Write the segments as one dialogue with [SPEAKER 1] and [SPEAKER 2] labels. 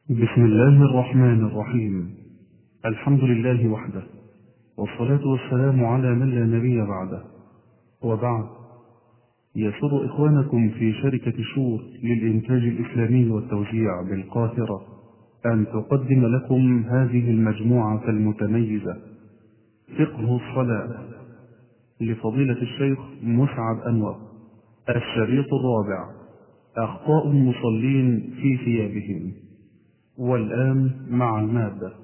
[SPEAKER 1] بسم الله الرحمن الرحيم الحمد لله وحده والصلاة والسلام على من لا نبي بعده وبعد يسر إخوانكم في شركة شور للإنتاج الإسلامي والتوزيع بالقاهرة أن تقدم لكم هذه المجموعة المتميزة فقه الصلاة لفضيلة الشيخ مسعد أنور الشريط الرابع أخطاء المصلين في ثيابهم والآن مع المادة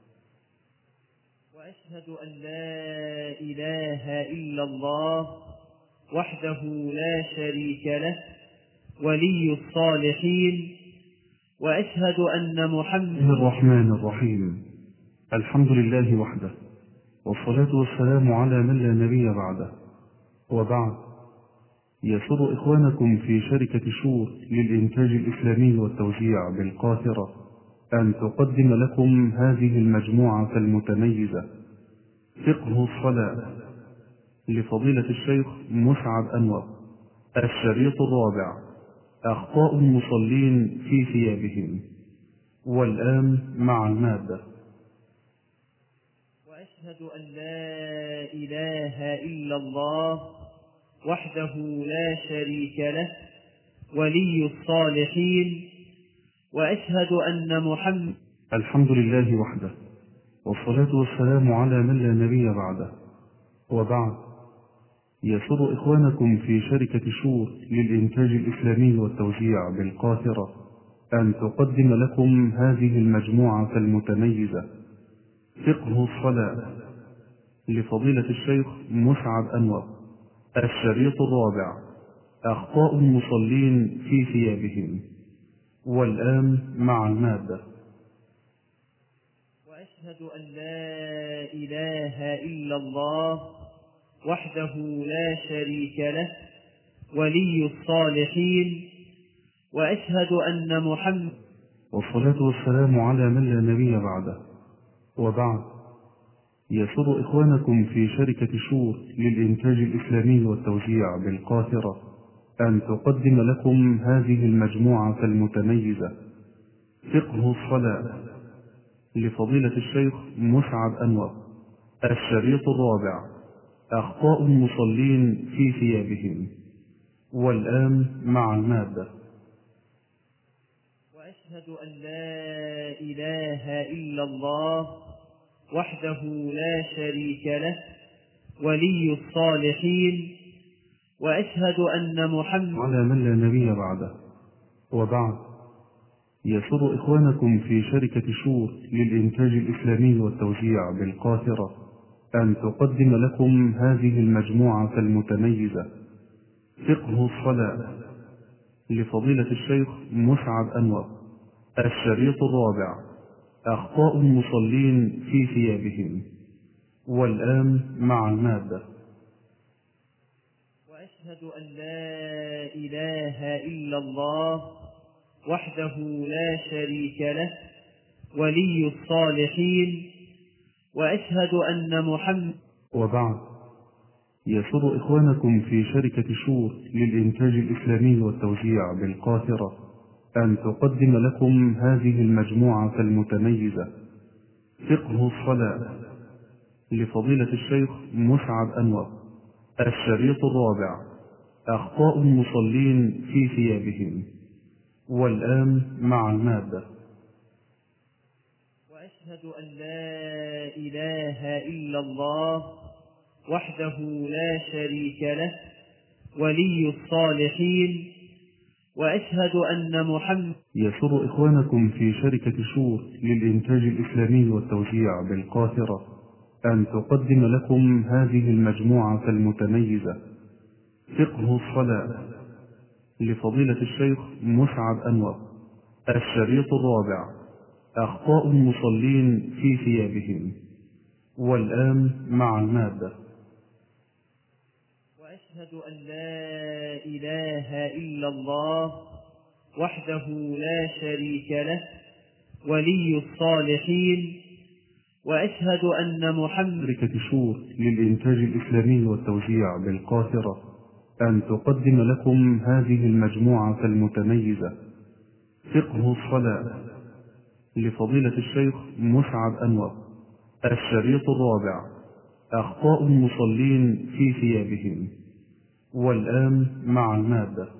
[SPEAKER 2] وأشهد أن لا إله إلا الله وحده لا شريك له ولي الصالحين وأشهد أن
[SPEAKER 1] بسم
[SPEAKER 2] محمد
[SPEAKER 1] الرحمن الرحيم الحمد لله وحده والصلاة والسلام على من لا نبي بعده وبعد يسر إخوانكم في شركة شور للإنتاج الإسلامي والتوزيع بالقاهرة أن تقدم لكم هذه المجموعة المتميزة فقه الصلاة لفضيلة الشيخ مسعد أنور الشريط الرابع أخطاء المصلين في ثيابهم والآن مع المادة
[SPEAKER 2] وأشهد أن لا إله إلا الله وحده لا شريك له ولي الصالحين وأشهد أن محمد
[SPEAKER 1] الحمد لله وحده والصلاة والسلام على من لا نبي بعده وبعد يسر إخوانكم في شركة شور للإنتاج الإسلامي والتوزيع بالقاهرة أن تقدم لكم هذه المجموعة المتميزة فقه الصلاة لفضيلة الشيخ مسعد أنور الشريط الرابع أخطاء المصلين في ثيابهم والآن مع المادة
[SPEAKER 2] وأشهد أن لا إله إلا الله وحده لا شريك له ولي الصالحين وأشهد أن محمد
[SPEAKER 1] والصلاة والسلام على من لا نبي بعده وبعد يسر إخوانكم في شركة شور للإنتاج الإسلامي والتوزيع بالقاهرة أن تقدم لكم هذه المجموعة المتميزة فقه الصلاة لفضيلة الشيخ مسعد أنور الشريط الرابع أخطاء المصلين في ثيابهم والآن مع المادة
[SPEAKER 2] وأشهد أن لا إله إلا الله وحده لا شريك له ولي الصالحين وأشهد أن محمد
[SPEAKER 1] على من لا نبي بعده وبعد يسر إخوانكم في شركة شور للإنتاج الإسلامي والتوزيع بالقاهرة أن تقدم لكم هذه المجموعة المتميزة فقه الصلاة لفضيلة الشيخ مسعد أنور الشريط الرابع أخطاء المصلين في ثيابهم والآن مع المادة
[SPEAKER 2] وأشهد أن لا إله إلا الله وحده لا شريك له ولي الصالحين وأشهد أن محمد
[SPEAKER 1] وبعد يسر إخوانكم في شركة شور للإنتاج الإسلامي والتوزيع بالقاهرة أن تقدم لكم هذه المجموعة المتميزة فقه الصلاة لفضيلة الشيخ مسعد أنور الشريط الرابع أخطاء المصلين في ثيابهم والآن مع المادة
[SPEAKER 2] وأشهد أن لا إله إلا الله وحده لا شريك له ولي الصالحين وأشهد أن محمد
[SPEAKER 1] يسر إخوانكم في شركة شور للإنتاج الإسلامي والتوزيع بالقاهرة أن تقدم لكم هذه المجموعة المتميزة فقه الصلاة لفضيلة الشيخ مسعد أنور الشريط الرابع أخطاء المصلين في ثيابهم والآن مع المادة
[SPEAKER 2] وأشهد أن لا إله إلا الله وحده لا شريك له ولي الصالحين وأشهد أن محمد
[SPEAKER 1] شركة شور للإنتاج الإسلامي والتوزيع بالقاهرة أن تقدم لكم هذه المجموعة المتميزة فقه الصلاة لفضيلة الشيخ مسعد أنور الشريط الرابع أخطاء المصلين في ثيابهم والآن مع المادة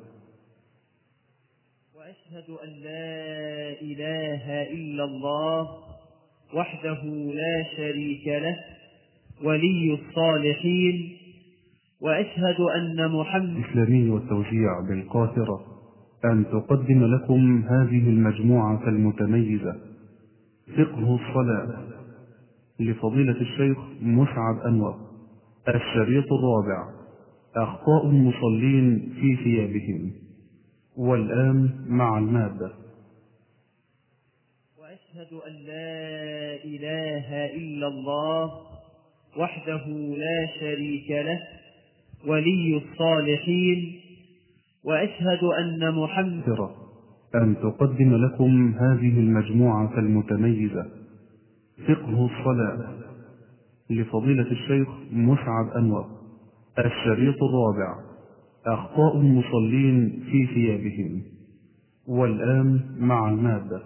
[SPEAKER 2] وأشهد أن لا إله إلا الله وحده لا شريك له ولي الصالحين وأشهد أن محمد
[SPEAKER 1] الإسلامي والتوزيع بالقاهرة أن تقدم لكم هذه المجموعة المتميزة فقه الصلاة لفضيلة الشيخ مسعد أنور الشريط الرابع أخطاء المصلين في ثيابهم والآن مع المادة
[SPEAKER 2] وأشهد أن لا إله إلا الله وحده لا شريك له ولي الصالحين وأشهد أن محمد
[SPEAKER 1] ترى أن تقدم لكم هذه المجموعة المتميزة فقه الصلاة لفضيلة الشيخ مسعد أنور الشريط الرابع أخطاء المصلين في ثيابهم والآن مع المادة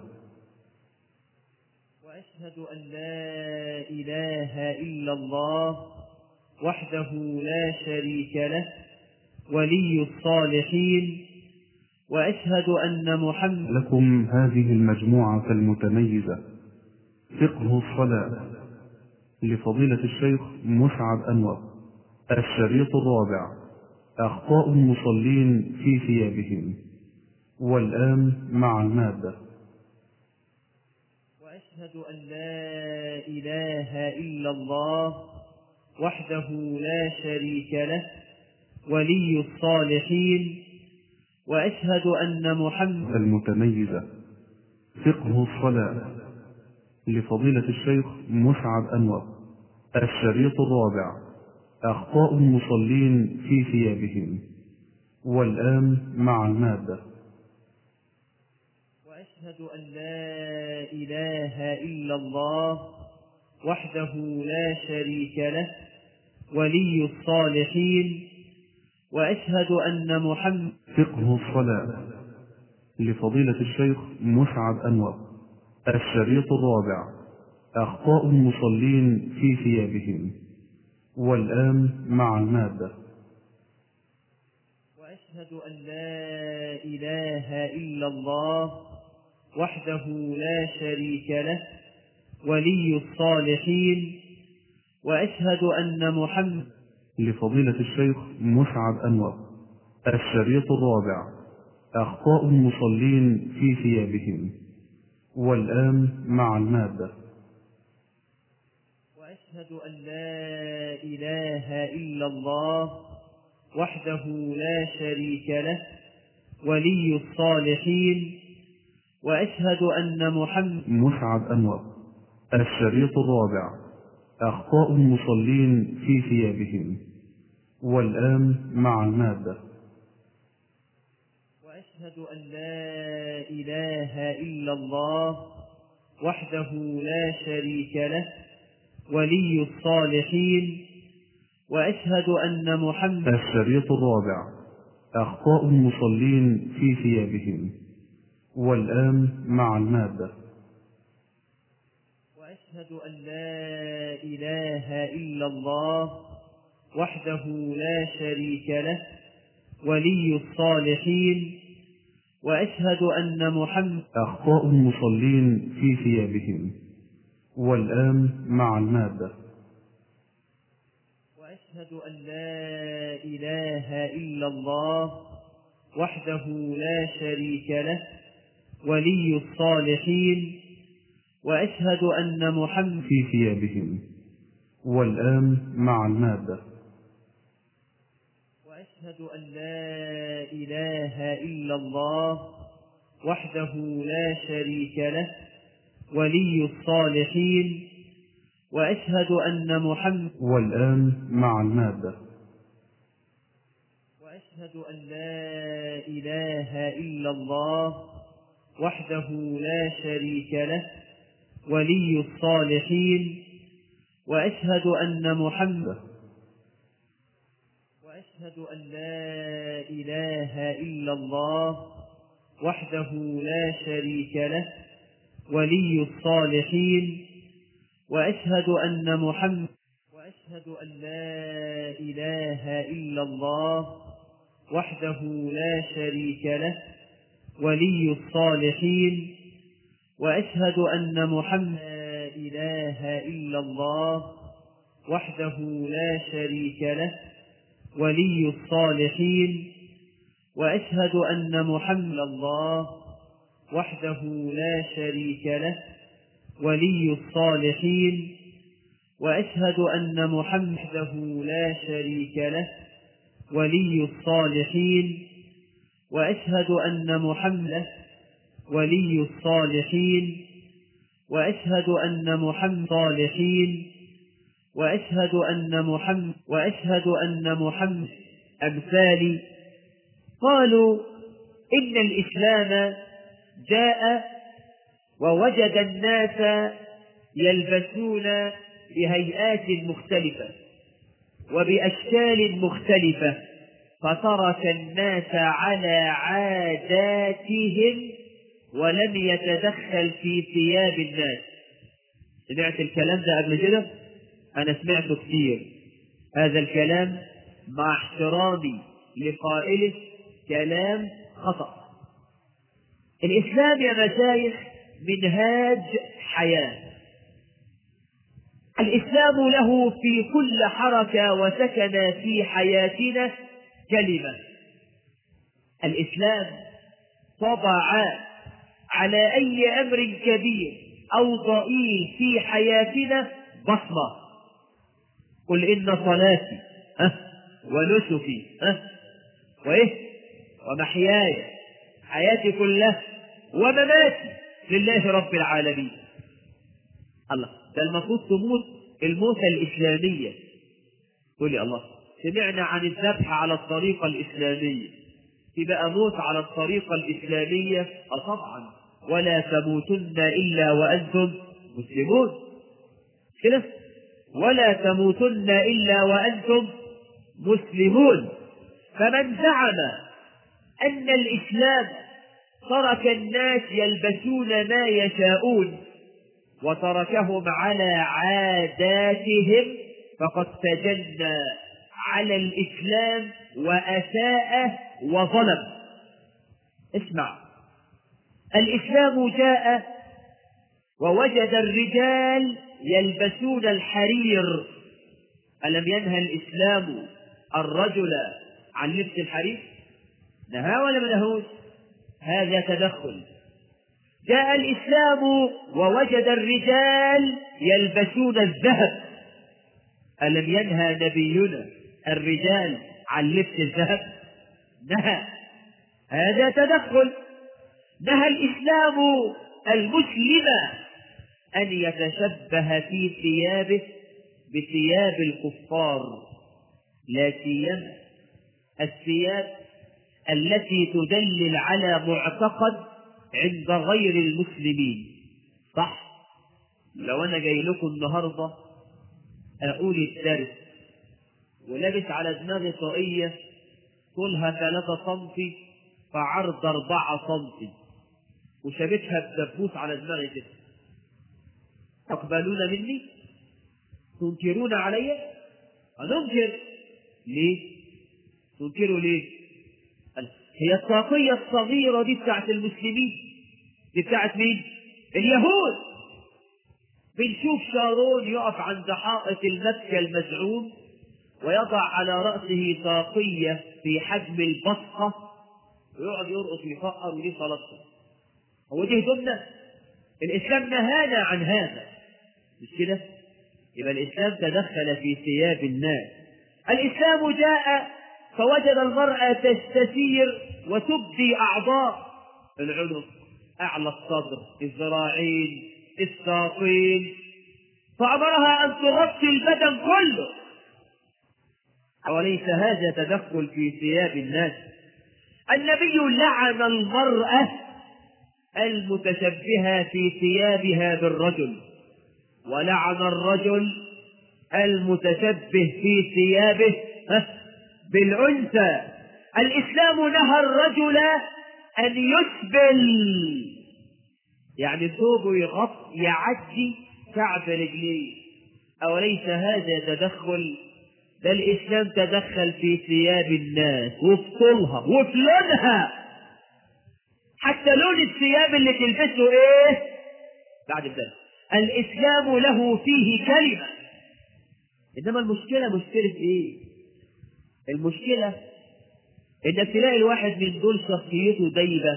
[SPEAKER 2] وأشهد أن لا إله إلا الله وحده لا شريك له ولي الصالحين وأشهد أن محمد
[SPEAKER 1] لكم هذه المجموعة المتميزة فقه الصلاة لفضيلة الشيخ مسعد أنور الشريط الرابع أخطاء المصلين في ثيابهم والآن مع المادة
[SPEAKER 2] وأشهد أن لا إله إلا الله وحده لا شريك له ولي الصالحين وأشهد أن محمد
[SPEAKER 1] المتميزة فقه الصلاة لفضيلة الشيخ مسعد أنور الشريط الرابع أخطاء المصلين في ثيابهم والآن مع المادة
[SPEAKER 2] وأشهد أن لا إله إلا الله وحده لا شريك له ولي الصالحين وأشهد أن محمد
[SPEAKER 1] فقه الصلاة لفضيلة الشيخ مسعد أنور الشريط الرابع أخطاء المصلين في ثيابهم والآن مع المادة
[SPEAKER 2] وأشهد أن لا إله إلا الله وحده لا شريك له ولي الصالحين وأشهد أن محمد
[SPEAKER 1] لفضيلة الشيخ مسعد أنور الشريط الرابع أخطاء المصلين في ثيابهم والآن مع المادة
[SPEAKER 2] وأشهد أن لا إله إلا الله وحده لا شريك له ولي الصالحين وأشهد أن محمد
[SPEAKER 1] مسعد أنور الشريط الرابع أخطاء المصلين في ثيابهم والآن مع المادة
[SPEAKER 2] وأشهد أن لا إله إلا الله وحده لا شريك له ولي الصالحين وأشهد أن محمد
[SPEAKER 1] الشريط الرابع أخطاء المصلين في ثيابهم والآن مع المادة
[SPEAKER 2] وأشهد أن لا إله إلا الله وحده لا شريك له ولي الصالحين وأشهد أن محمد
[SPEAKER 1] أخطاء المصلين في ثيابهم والآن مع المادة
[SPEAKER 2] وأشهد أن لا إله إلا الله وحده لا شريك له ولي الصالحين وأشهد أن محمد
[SPEAKER 1] في ثيابهم والآن مع المادة
[SPEAKER 2] وأشهد أن لا إله إلا الله وحده لا شريك له ولي الصالحين وأشهد أن محمد
[SPEAKER 1] والآن مع المادة
[SPEAKER 2] وأشهد أن لا إله إلا الله وحده لا شريك له ولي الصالحين وأشهد أن محمد وأشهد أن لا إله إلا الله وحده لا شريك له ولي الصالحين وأشهد أن محمد وأشهد أن لا إله إلا الله وحده لا شريك له ولي الصالحين وأشهد أن محمد لا إله إلا الله وحده لا شريك له ولي الصالحين وأشهد أن محمد الله وحده لا شريك له ولي الصالحين وأشهد أن محمده لا شريك له ولي الصالحين وأشهد أن محمد ولي الصالحين وأشهد أن محمد صالحين وأشهد أن محمد وأشهد أن محمد أمثالي قالوا إن الإسلام جاء ووجد الناس يلبسون بهيئات مختلفة وبأشكال مختلفة فترك الناس على عاداتهم ولم يتدخل في ثياب الناس سمعت الكلام ده قبل كده أنا سمعته كثير هذا الكلام مع احترامي لقائله كلام خطأ الإسلام يا مشايخ منهاج حياة الإسلام له في كل حركة وسكن في حياتنا كلمة الإسلام طبع على أي أمر كبير أو ضئيل في حياتنا بصمة قل إن صلاتي أه ونسكي أه وإيه ومحياي حياتي كلها ومماتي لله رب العالمين الله ده المفروض تموت الموتة الإسلامية قولي الله سمعنا عن الذبح على الطريقة الإسلامية في بقى موت على الطريقة الإسلامية أه طبعا ولا تموتن إلا وأنتم مسلمون كده ولا تموتن إلا وأنتم مسلمون فمن زعم أن الإسلام ترك الناس يلبسون ما يشاءون وتركهم على عاداتهم فقد تجنى على الإسلام وأساء وظلم اسمع الإسلام جاء ووجد الرجال يلبسون الحرير ألم ينهى الإسلام الرجل عن لبس الحرير نهى ولا ما نهوش هذا تدخل جاء الإسلام ووجد الرجال يلبسون الذهب ألم ينهى نبينا الرجال عن لبس الذهب نهى هذا تدخل نهى الإسلام المسلم أن يتشبه في ثيابه بثياب الكفار لا سيما الثياب التي تدلل على معتقد عند غير المسلمين صح لو انا جاي لكم النهارده اقول الدرس ولابس على دماغي طاقيه طولها ثلاثة سنتي فعرض أربعة سنتي وشابكها بدبوس على دماغي كده تقبلون مني تنكرون علي أننكر ليه تنكروا ليه هي الطاقية الصغيرة دي بتاعت المسلمين دي بتاعت مين اليهود بنشوف شارون يقف عند حائط المكة المزعوم ويضع على رأسه طاقية في حجم البصقة ويقعد يرقص ويفقر ودي صلاته هو دي هدومنا الإسلام نهانا عن هذا مش كده يبقى الإسلام تدخل في ثياب الناس الإسلام جاء فوجد المرأة تستثير وتبدي أعضاء العنق أعلى الصدر الذراعين الساقين فأمرها أن تغطي البدن كله أوليس هذا تدخل في ثياب الناس النبي لعن المرأة المتشبهة في ثيابها بالرجل ولعن الرجل المتشبه في ثيابه بالأنثى الإسلام نهى الرجل أن يسبل يعني ثوبه يغط يعدي كعب رجليه أوليس هذا تدخل ده الإسلام تدخل في ثياب الناس وفي طولها وفي لونها حتى لون الثياب اللي تلبسه ايه بعد ذلك الإسلام له فيه كلمة إنما المشكلة مشكلة إيه؟ المشكلة إنك تلاقي الواحد من دول شخصيته دايبة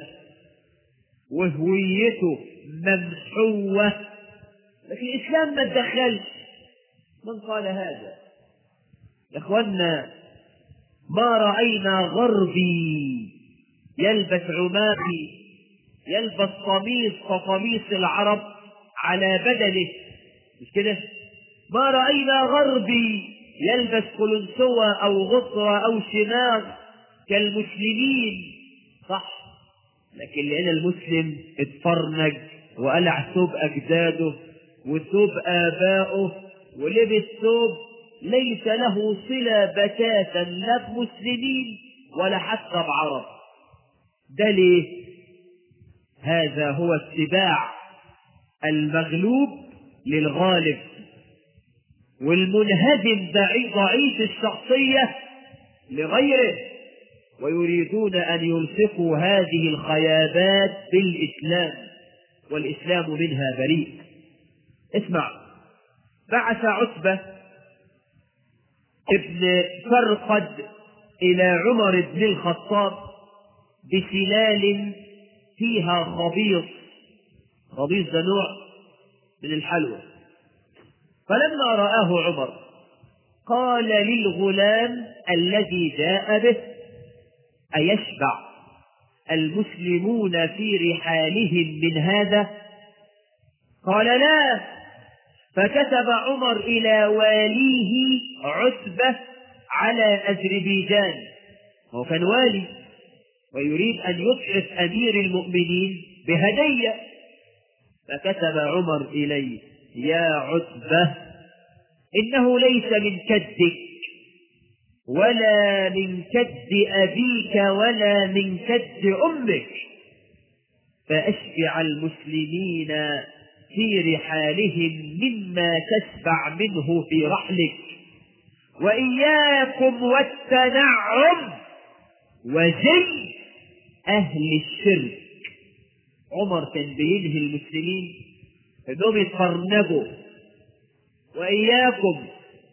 [SPEAKER 2] وهويته ممحوة لكن الإسلام ما تدخلش من قال هذا؟ يا إخوانا ما رأينا غربي يلبس عمامي يلبس قميص كقميص العرب على بدنه مش كده؟ ما رأينا غربي يلبس قلنسوة أو غطرة أو شماغ كالمسلمين صح لكن لأن المسلم اتفرنج وقلع ثوب أجداده وثوب آبائه ولبس ثوب ليس له صلة بتاتا لا بمسلمين ولا حتى بعرب ده ليه؟ هذا هو اتباع المغلوب للغالب والمنهزم ضعيف الشخصية لغيره ويريدون أن يلصقوا هذه الخيابات بالإسلام والإسلام منها بريء اسمع بعث عتبة ابن فرقد إلى عمر بن الخطاب بسلال فيها خبيص خبيص ده نوع من الحلوى فلما رآه عمر قال للغلام الذي جاء به أيشبع المسلمون في رحالهم من هذا قال لا فكتب عمر إلى واليه عتبة على أذربيجان هو كان والي ويريد أن يبعث أمير المؤمنين بهدية فكتب عمر إليه يا عتبة إنه ليس من كدك ولا من كد أبيك ولا من كد أمك فأشبع المسلمين في رحالهم مما تشبع منه في رحلك وإياكم والتنعم وزي أهل الشرك عمر كان بينهي المسلمين انهم يتفرنجوا واياكم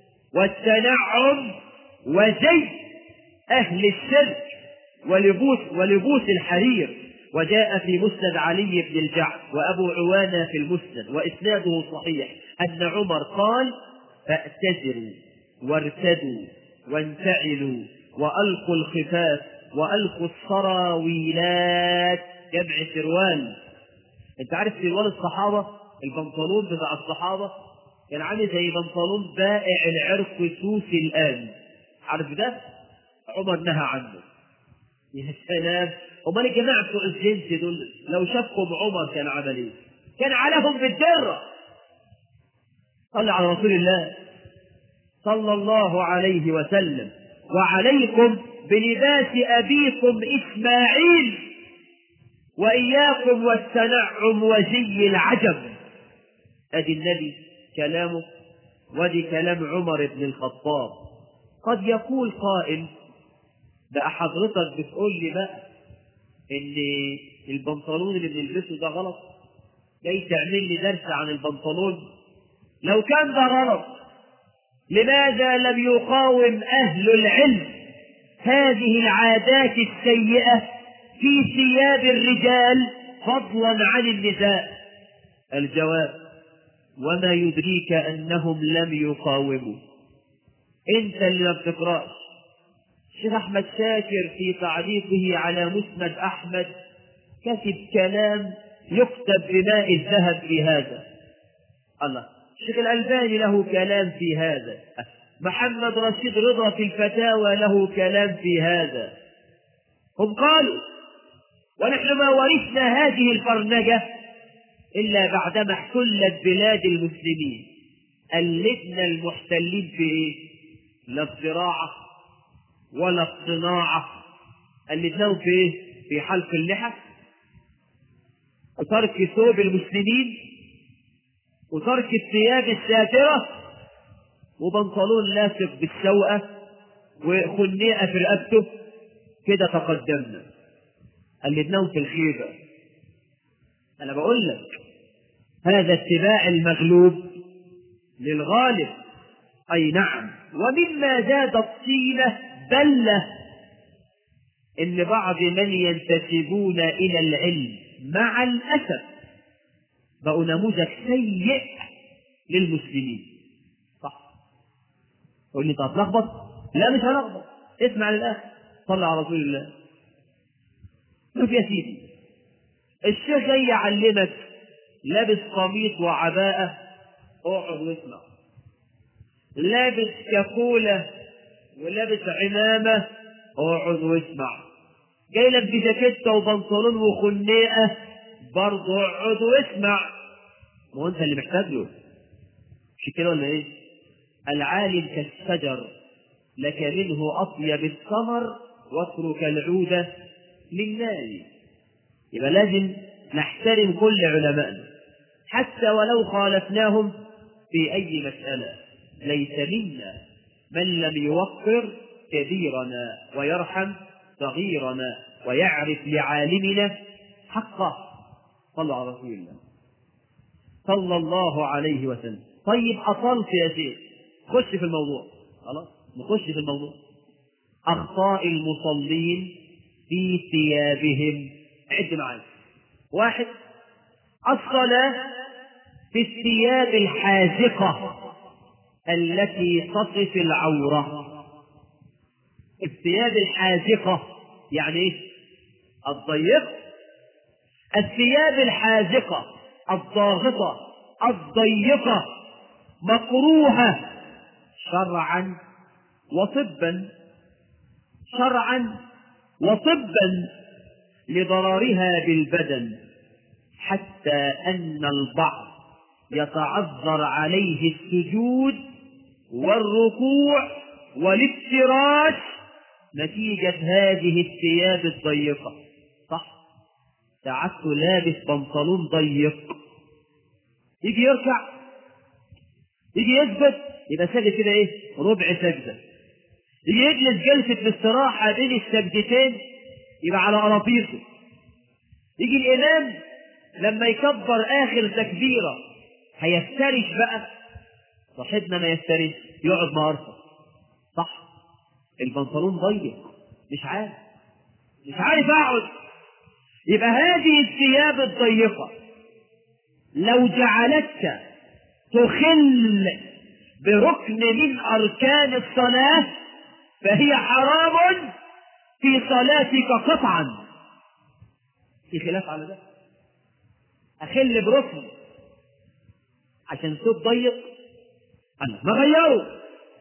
[SPEAKER 2] والتنعم وزي اهل الشرك ولبوس ولبوس الحرير وجاء في مسند علي بن الجعد وابو عوانه في المسند واسناده صحيح ان عمر قال فاعتذروا وارتدوا وانتعلوا والقوا الخفاف والقوا السراويلات جمع سروال انت عارف سروال الصحابه البنطلون بتاع الصحابه كان عامل زي بنطلون بائع العرق سوسي الان عارف ده عمر نهى عنه يا سلام امال الجماعه بتوع الجنس دول لو شافهم عمر كان عمل ايه كان عليهم بالدره صلى على رسول الله صلى الله عليه وسلم وعليكم بلباس ابيكم اسماعيل وإياكم والتنعم وزي العجب أدي النبي كلامه ودي كلام عمر بن الخطاب قد يقول قائل بقى حضرتك بتقول لي بقى ان البنطلون اللي بنلبسه ده غلط جاي تعمل لي درس عن البنطلون لو كان ده غلط لماذا لم يقاوم اهل العلم هذه العادات السيئه في ثياب الرجال فضلا عن النساء الجواب وما يدريك انهم لم يقاوموا انت اللي ما بتقراش الشيخ احمد شاكر في تعليقه على مسند احمد كتب كلام يكتب بماء الذهب في هذا الله الشيخ الالباني له كلام في هذا محمد رشيد رضا في الفتاوى له كلام في هذا هم قالوا ونحن ما ورثنا هذه الفرنجة إلا بعدما احتلت بلاد المسلمين قلدنا المحتلين في إيه؟ لا الزراعة ولا الصناعة قلدناهم في إيه؟ في حلق اللحى وترك ثوب المسلمين وترك الثياب الساترة وبنطلون لاصق بالسوءة وخنيقة في رقبته كده تقدمنا قلدناهم في الخيبة أنا بقول لك هذا اتباع المغلوب للغالب أي نعم ومما زاد الطينة بلة إن بعض من ينتسبون إلى العلم مع الأسف بقوا نموذج سيء للمسلمين صح تقول لي طب لخبط لا مش هلخبط اسمع للآخر صلى على رسول الله شوف يا سيدي الشيخ جاي يعلمك لابس قميص وعباءة اقعد واسمع لابس كاكولة ولابس عمامة اقعد واسمع جاي لك بجاكيتة وبنطلون وخنيقة برضه اقعد واسمع ما هو انت اللي محتاج له مش كده ولا ايه؟ العالم كالشجر لك منه اطيب الثمر واترك العود للنار يبقى لازم نحترم كل علمائنا حتى ولو خالفناهم في أي مسألة ليس منا من لم يوقر كبيرنا ويرحم صغيرنا ويعرف لعالمنا حقه صلى على رسول الله صلى الله عليه وسلم طيب أطلت يا شيخ خش في الموضوع خلاص نخش في الموضوع أخطاء المصلين في ثيابهم عد معايا واحد الصلاة في الثياب الحازقة التي تصف العورة الثياب الحازقة يعني ايه؟ الضيقة الثياب الحازقة الضاغطة الضيقة مكروهة شرعا وطبا شرعا وطبا لضررها بالبدن حتى أن البعض يتعذر عليه السجود والركوع والافتراش نتيجة هذه الثياب الضيقة صح ساعات لابس بنطلون ضيق يجي يركع يجي يثبت يبقى ساجد كده ايه ربع سجدة يجي يجلس جلسة الاستراحة بين السجدتين يبقى على قراطيسه يجي الإمام لما يكبر آخر تكبيرة هيفترش بقى صاحبنا ما يفترش يقعد مهارته صح البنطلون ضيق مش عارف مش عارف اقعد يبقى هذه الثياب الضيقة لو جعلتك تخل بركن من أركان الصلاة فهي حرام في صلاتك قطعا في خلاف على ده أخل بركن عشان صوت ضيق أنا ما غيره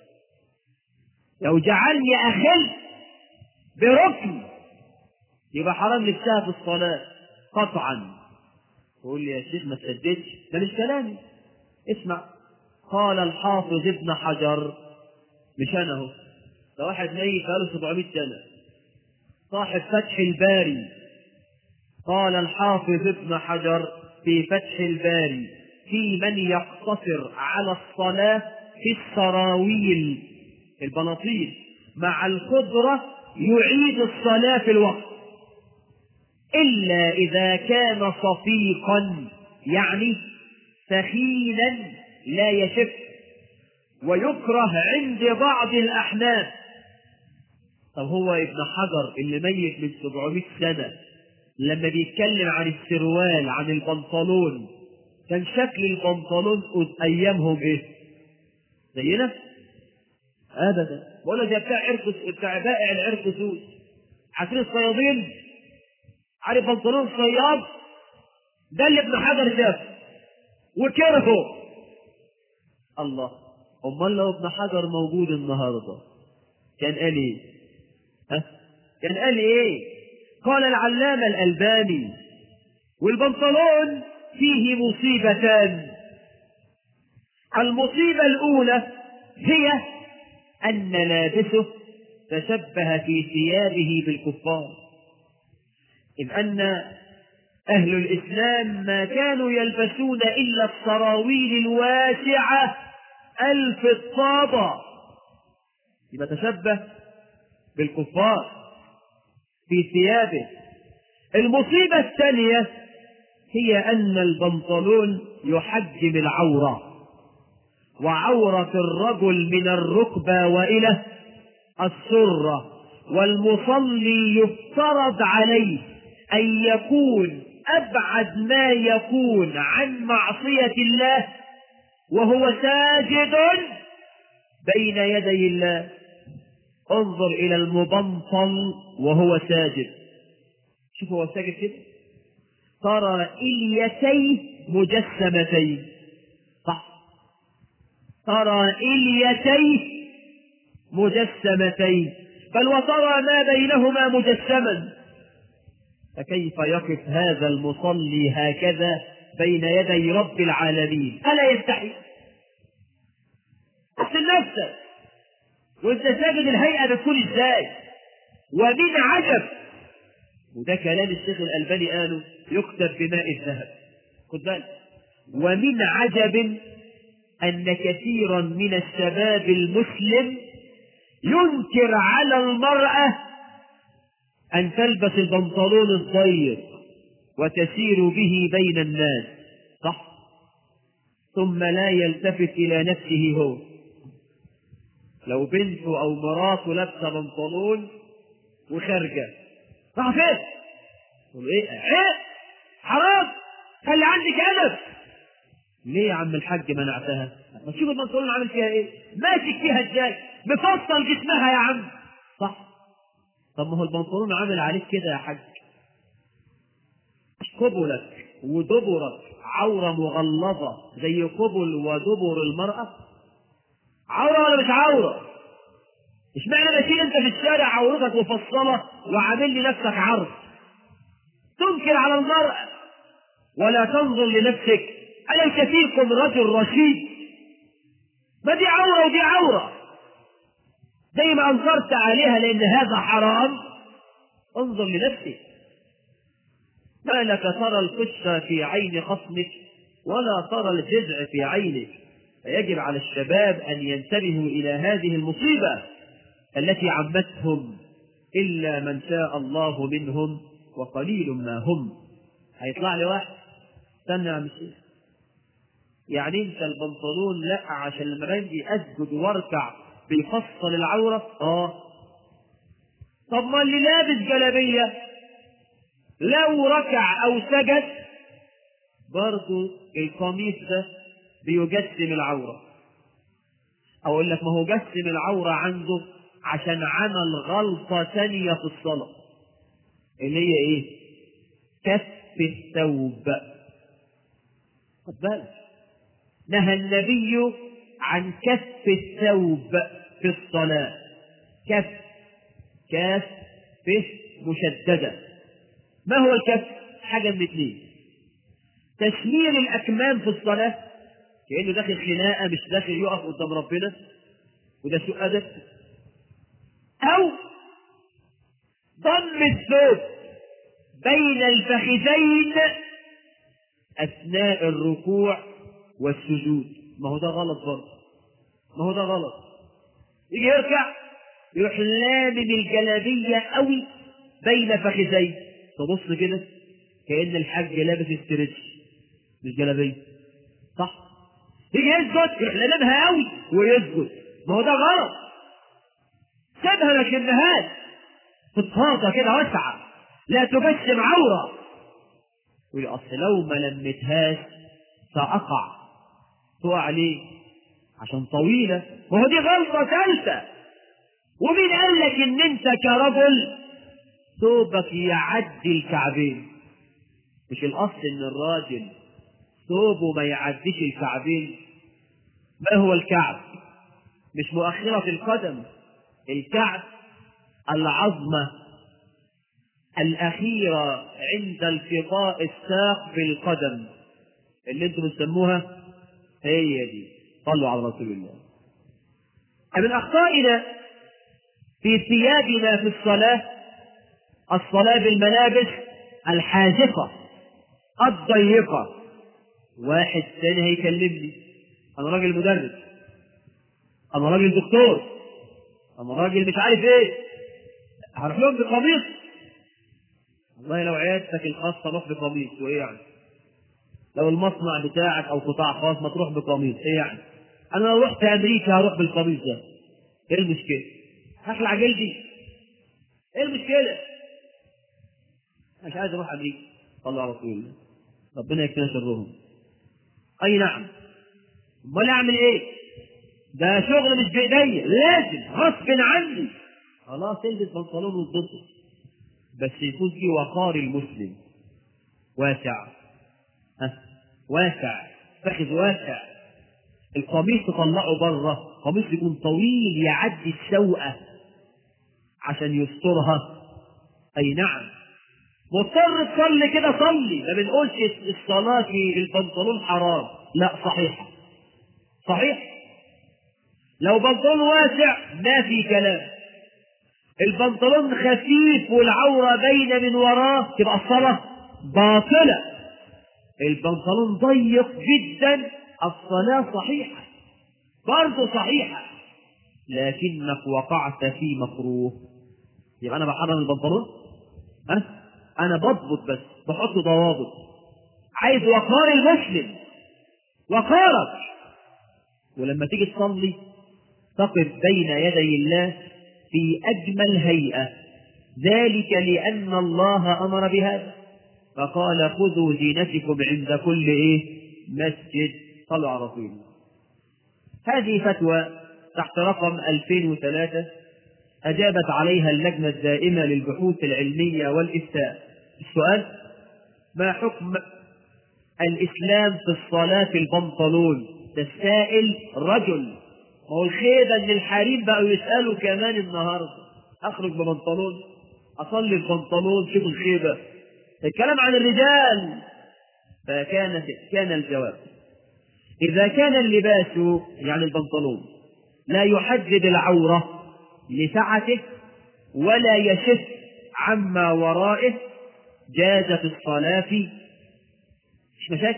[SPEAKER 2] لو جعلني أخل بركن يبقى حرام لبسها في الصلاة قطعا تقول لي يا شيخ ما تسددش ده مش كلامي اسمع قال الحافظ ابن حجر مش انا اهو ده واحد ميت بقاله 700 سنه صاحب فتح الباري قال الحافظ ابن حجر في فتح الباري في من يقتصر على الصلاة في السراويل البناطيل مع القدرة يعيد الصلاة في الوقت إلا إذا كان صفيقا يعني سخينا لا يشف ويكره عند بعض الأحناف طب هو ابن حجر اللي ميت من 700 سنة لما بيتكلم عن السروال عن البنطلون كان شكل البنطلون أيامهم إيه؟ زينا؟ أبدا بقول لك ده بتاع عرق بتاع بائع العرق سود عارفين الصيادين؟ عارف بنطلون صياد؟ ده اللي ابن حجر شافه وكرهه الله امال لو ابن حجر موجود النهارده كان قال ايه ها كان قال ايه قال العلامه الالباني والبنطلون فيه مصيبتان المصيبه الاولى هي ان لابسه تشبه في ثيابه بالكفار اذ ان أهل الإسلام ما كانوا يلبسون إلا السراويل الواسعة الفضفاضة يبقى تشبه بالكفار في ثيابه المصيبة الثانية هي أن البنطلون يحجم العورة وعورة الرجل من الركبة وإلى السرة والمصلي يفترض عليه أن يكون أبعد ما يكون عن معصية الله وهو ساجد بين يدي الله انظر إلى المبنطل وهو ساجد شوف هو ساجد كده ترى إليتيه مجسمتين صح ترى إليتيه مجسمتين بل وترى ما بينهما مجسما فكيف يقف هذا المصلي هكذا بين يدي رب العالمين ألا يستحي احسن نفسك وانت ساجد الهيئة بتكون ازاي ومن عجب وده كلام الشيخ الألباني قاله يكتب بماء الذهب خد بالك ومن عجب أن كثيرا من الشباب المسلم ينكر على المرأة أن تلبس البنطلون الضيق وتسير به بين الناس صح ثم لا يلتفت إلى نفسه هو لو بنته أو مراته لابسة بنطلون وخارجة راح فين؟ تقول إيه؟ إيه؟ حرام خلي عندك أدب ليه يا عم الحاج منعتها؟ ما تشوف البنطلون عامل فيها إيه؟ ماسك فيها إزاي؟ مفصل جسمها يا عم صح طب ما هو البنطلون عامل عليك كده يا حاج قبلك ودبرك عورة مغلظة زي قبل ودبر المرأة عورة ولا مش عورة؟ اشمعنى ماشيين انت في الشارع عورتك مفصلة وعامل لي نفسك عرض تنكر على المرأة ولا تنظر لنفسك أليس فيكم رجل رشيد ما دي عورة ودي عورة زي ما أنكرت عليها لأن هذا حرام انظر لنفسك ما لك ترى القشة في عين خصمك ولا ترى الجذع في عينك فيجب على الشباب أن ينتبهوا إلى هذه المصيبة التي عمتهم إلا من شاء الله منهم وقليل ما هم هيطلع لي واحد استنى يا عم الشيخ يعني انت البنطلون لا عشان لما باجي اسجد واركع بيفصل العوره اه طب ما اللي لابس جلابيه لو ركع او سجد برضه القميص ده بيجسم العوره اقول لك ما هو جسم العوره عنده عشان عمل غلطه ثانيه في الصلاه اللي هي ايه كف الثوب خد بالك نهى النبي عن كف الثوب في الصلاة كف كاف به مشددة ما هو الكف؟ حاجة من اثنين تشمير الأكمام في الصلاة كأنه داخل خناقة مش داخل يقف قدام ربنا وده سوء أدب أو ضم الثوب بين الفخذين أثناء الركوع والسجود ما هو ده غلط برضه ما هو ده غلط يجي يركع يروح لامم الجلابية قوي بين فخذيه تبص كده كأن الحاج لابس استرتش مش جلابية صح يجي يسجد يروح لاممها قوي ويسجد ما هو ده غلط سيبها لكنهاش فضفاضة كده واسعة لا تجسم عورة يقول أصل لو ما لمتهاش سأقع تقع ليه؟ عشان طويلة وهو دي غلطة ثالثة ومين قال لك إن أنت كرجل ثوبك يعدي الكعبين مش الأصل إن الراجل ثوبه ما يعديش الكعبين ما هو الكعب؟ مش مؤخرة القدم الكعب العظمة الأخيرة عند التقاء الساق بالقدم اللي انتم بتسموها هي دي صلوا على رسول الله من أخطائنا في ثيابنا في الصلاة الصلاة بالملابس الحازقة الضيقة واحد تاني هيكلمني أنا راجل مدرس أنا راجل دكتور أنا راجل مش عارف إيه هروح لهم بقميص والله لو عيادتك الخاصة روح بقميص وإيه يعني لو المصنع بتاعك أو قطاع خاص ما تروح بقميص إيه يعني أنا لو رحت أمريكا هروح بالقميص ده إيه المشكلة؟ هخلع جلدي إيه المشكلة؟ مش عايز أروح أمريكا صلى على رسول الله ربنا يكفينا شرهم أي نعم أمال أعمل إيه؟ ده شغل مش بإيديا لازم غصب عني خلاص البس بنطلون وتبص بس يكون في وقار المسلم واسع ها واسع فخذ واسع القميص تطلعه بره قميص يكون طويل يعدي السوءة عشان يسترها أي نعم مضطر تصلي كده صلي ما بنقولش الصلاة في البنطلون حرام لا صحيح صحيح لو بنطلون واسع ما في كلام البنطلون خفيف والعورة باينة من وراه تبقى الصلاة باطلة البنطلون ضيق جدا الصلاة صحيحة برضه صحيحة لكنك وقعت في مكروه يبقى أنا بحرم البنطلون أه؟ أنا بضبط بس بحط ضوابط عايز وقار المسلم وقارك ولما تيجي تصلي تقف بين يدي الله في أجمل هيئة ذلك لأن الله أمر بهذا فقال خذوا زينتكم عند كل إيه مسجد صلوا على رسول الله هذه فتوى تحت رقم 2003 أجابت عليها اللجنة الدائمة للبحوث العلمية والإفتاء السؤال ما حكم الإسلام في الصلاة في البنطلون السائل رجل ما هو الخيبة إن الحريم بقوا يسألوا كمان النهاردة أخرج ببنطلون أصلي ببنطلون شوف الخيبة الكلام عن الرجال فكانت كان الجواب إذا كان اللباس يعني البنطلون لا يحدد العورة لسعته ولا يشف عما ورائه جازت الصلاة فيه مش مشاكل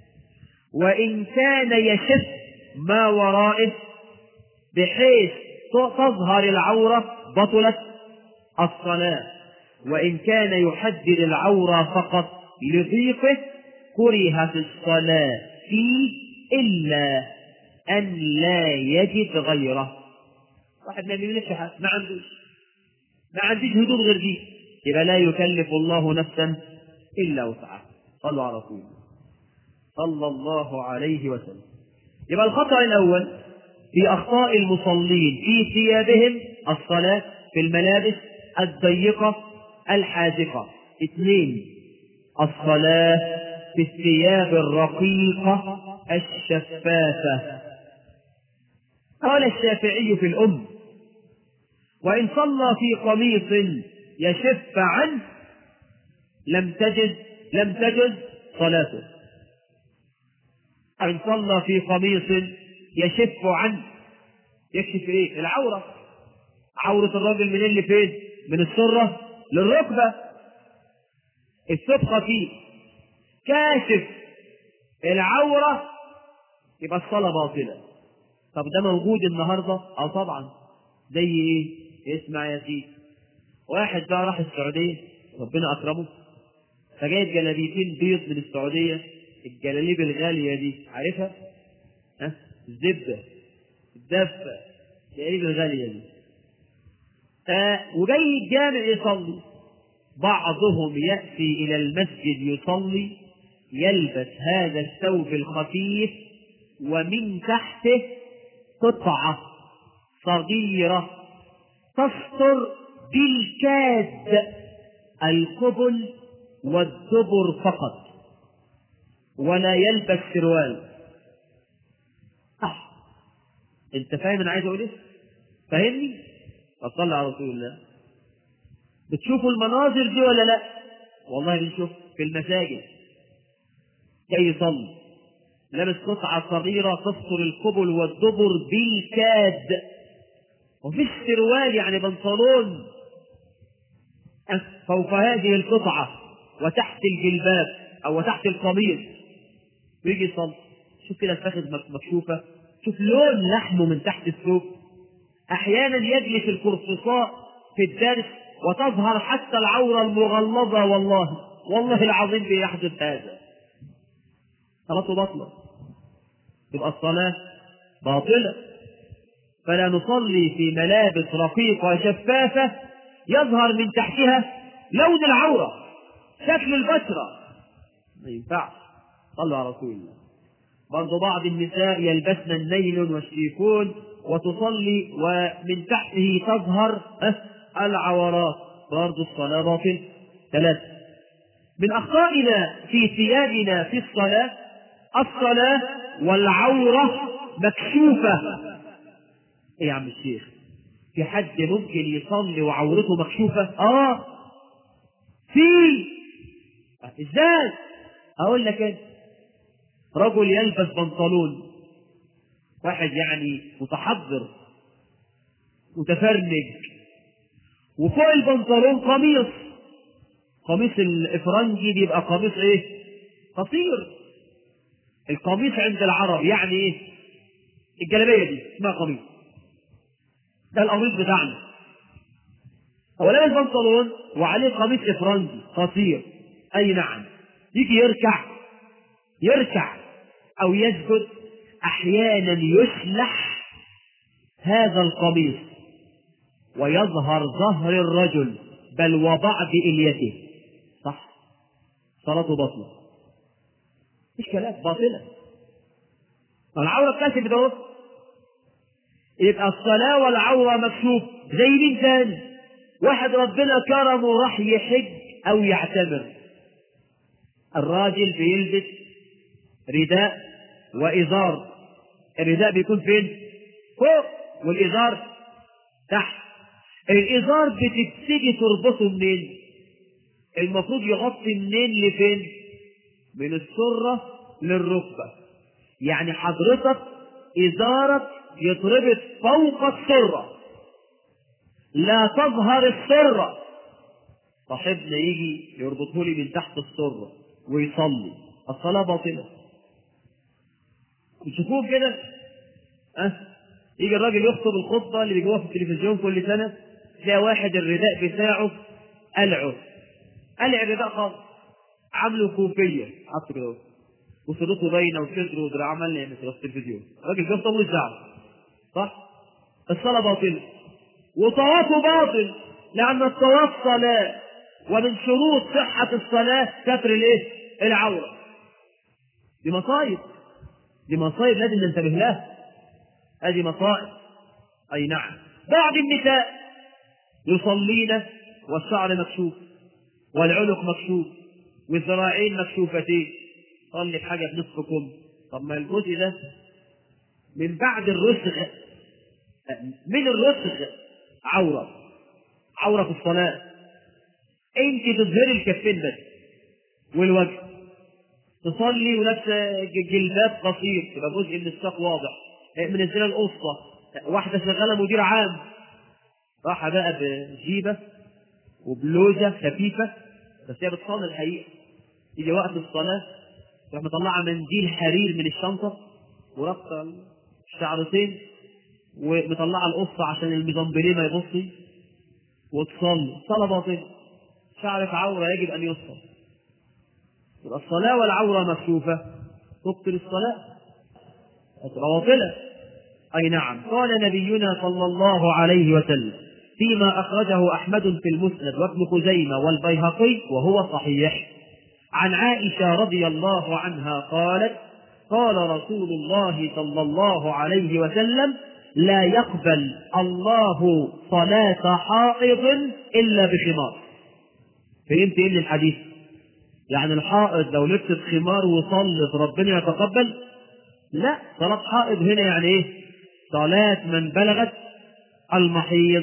[SPEAKER 2] وإن كان يشف ما ورائه بحيث تظهر العورة بطلت الصلاة وإن كان يحدد العورة فقط لضيقه كرهت الصلاة فيه إلا أن لا يجد غيره واحد ما بيملكش حاجة ما عندوش ما عنديش هدوم غير دي يبقى لا يكلف الله نفسا إلا وسعها صلوا على رسول الله صلى الله عليه وسلم يبقى الخطأ الأول في أخطاء المصلين في ثيابهم الصلاة في الملابس الضيقة الحاذقة اثنين الصلاة في الثياب الرقيقة الشفافة قال الشافعي في الأم وإن صلى في قميص يشف عنه لم تجد لم تجد صلاته إن صلى في قميص يشف عنه يكشف ايه العورة عورة الراجل من اللي فين من السرة للركبة الصبغة فيه كاشف العورة يبقى الصلاة باطلة طب ده موجود النهاردة اه طبعا زي ايه اسمع يا سيدي واحد بقى راح السعودية ربنا أكرمه فجايب جلابيتين بيض من السعودية الجلاليب الغالية دي عارفها؟ ها؟ الزبدة الدفة الجلاليب الغالية دي آه وجاي الجامع يصلي بعضهم يأتي إلى المسجد يصلي يلبس هذا الثوب الخفيف ومن تحته قطعة صغيرة تستر بالكاد القبل والدبر فقط ولا يلبس سروال صح انت فاهم انا عايز اقول ايه فاهمني فصلى على رسول الله بتشوفوا المناظر دي ولا لا والله بنشوف في المساجد جاي يصلي لابس قطعة صغيرة تستر القبل والدبر بالكاد وفيش سروال يعني بنطلون فوق هذه القطعة وتحت الجلباب أو تحت القميص ويجي يصلي شوف كده الفخذ مك- مكشوفة شوف لون لحمه من تحت الثوب أحيانا يجلس القرصصاء في الدرس وتظهر حتى العورة المغلظة والله والله العظيم بيحدث هذا صلاته باطلة تبقى الصلاة باطلة فلا نصلي في ملابس رقيقة شفافة يظهر من تحتها لون العورة شكل البشرة ما ينفعش صلوا على رسول الله برضو بعض النساء يلبسن النيل والشيفون وتصلي ومن تحته تظهر أه، العورات برضو الصلاة باطل ثلاثة من أخطائنا في ثيابنا في الصلاة الصلاة والعورة مكشوفة إيه يا عم الشيخ في حد ممكن يصلي وعورته مكشوفة آه في ازاي اقول لك انت رجل يلبس بنطلون واحد يعني متحضر متفرج وفوق البنطلون قميص قميص الافرنجي بيبقى قميص ايه قصير القميص عند العرب يعني ايه الجلابيه دي اسمها قميص ده القميص بتاعنا هو لابس بنطلون وعليه قميص افرنجي قصير اي نعم يجي يركع يركع او يسجد احيانا يسلح هذا القميص ويظهر ظهر الرجل بل وبعض اليته صح صلاته باطله مش كلام باطله العوره بتاعتك ده يبقى الصلاه والعوره مكشوف زي مين تاني واحد ربنا كرمه راح يحج او يعتمر الراجل بيلبس رداء وازار الرداء بيكون فين فوق والازار تحت الازار بتبتدي تربطه منين المفروض يغطي منين لفين من السرة للركبة يعني حضرتك ازارك يتربط فوق السرة لا تظهر السرة صاحبنا يجي يربطه لي من تحت السرة ويصلي الصلاة باطلة تشوفوه كده أه؟ يجي الراجل يخطب الخطبة اللي بيجوها في التلفزيون كل سنة تلاقي واحد الرداء بتاعه قلعه قلع الرداء خالص عامله كوفية حط كده وصدته باينة وصدره ودراعه عمال يعمل كده في التلفزيون الراجل بيخطب مش دعوة صح؟ الصلاة باطلة وطوافه باطل لأن الطواف صلاة ومن شروط صحة الصلاة ستر الايه؟ العورة دي مصايب دي مصايب لازم ننتبه لها هذه مصائب أي نعم بعض النساء يصلين والشعر مكشوف والعنق مكشوف والذراعين مكشوفتين صلي بحاجة بنصف كم طب ما الجزء ده من بعد الرسغ من الرسغ عورة عورة في الصلاة انت تظهري الكفين بس والوجه تصلي ولابسه جلباب قصير يبقى جزء من الساق واضح منزله القصه واحده شغاله مدير عام راحه بقى بجيبه وبلوزه خفيفه بس هي بتصلي الحقيقه يجي وقت الصلاه تروح مطلعه منديل حرير من الشنطه ورابطه الشعرتين ومطلعه القصه عشان المزمبليه ما يبصي وتصلي صلاه باطله شعرك عوره يجب ان يصلي يبقى الصلاة والعورة مكشوفة تبطل الصلاة تبقى باطلة أي نعم قال نبينا صلى الله عليه وسلم فيما أخرجه أحمد في المسند وابن خزيمة والبيهقي وهو صحيح عن عائشة رضي الله عنها قالت قال رسول الله صلى الله عليه وسلم لا يقبل الله صلاة حائض إلا بخمار فهمت إيه من الحديث؟ يعني الحائض لو لبست خمار وصلت ربنا يتقبل لا صلاة حائض هنا يعني ايه صلاة من بلغت المحيض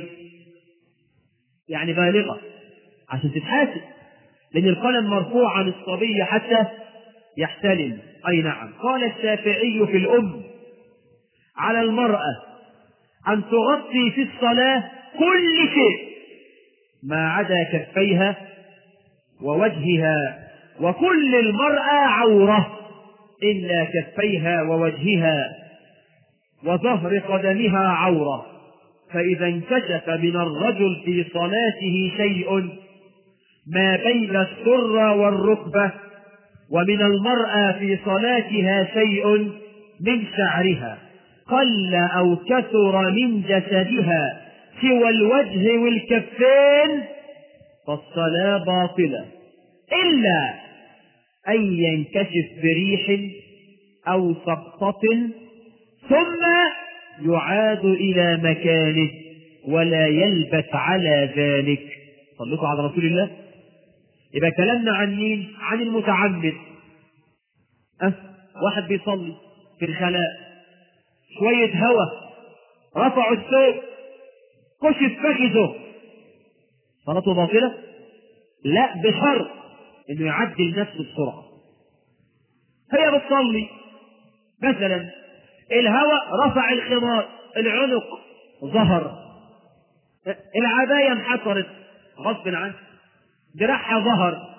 [SPEAKER 2] يعني بالغة عشان تتحاسب لأن القلم مرفوع عن الصبي حتى يحتلم أي نعم قال الشافعي في الأم على المرأة أن تغطي في الصلاة كل شيء ما عدا كفيها ووجهها وكل المرأة عورة إلا كفيها ووجهها وظهر قدمها عورة فإذا انكشف من الرجل في صلاته شيء ما بين السرة والركبة ومن المرأة في صلاتها شيء من شعرها قل أو كثر من جسدها سوى الوجه والكفين فالصلاة باطلة إلا أن ينكشف بريح أو سقطة ثم يعاد إلى مكانه ولا يلبث على ذلك صلوا على رسول الله يبقى كلامنا عن مين؟ عن المتعمد أه واحد بيصلي في الخلاء شوية هوا رفعوا الثوب كشف فخذه صلاته باطلة؟ لا بشرط انه يعدل نفسه بسرعة هي بتصلي مثلا الهواء رفع الخمار العنق ظهر العباية انحصرت غصب عنه دراعها ظهر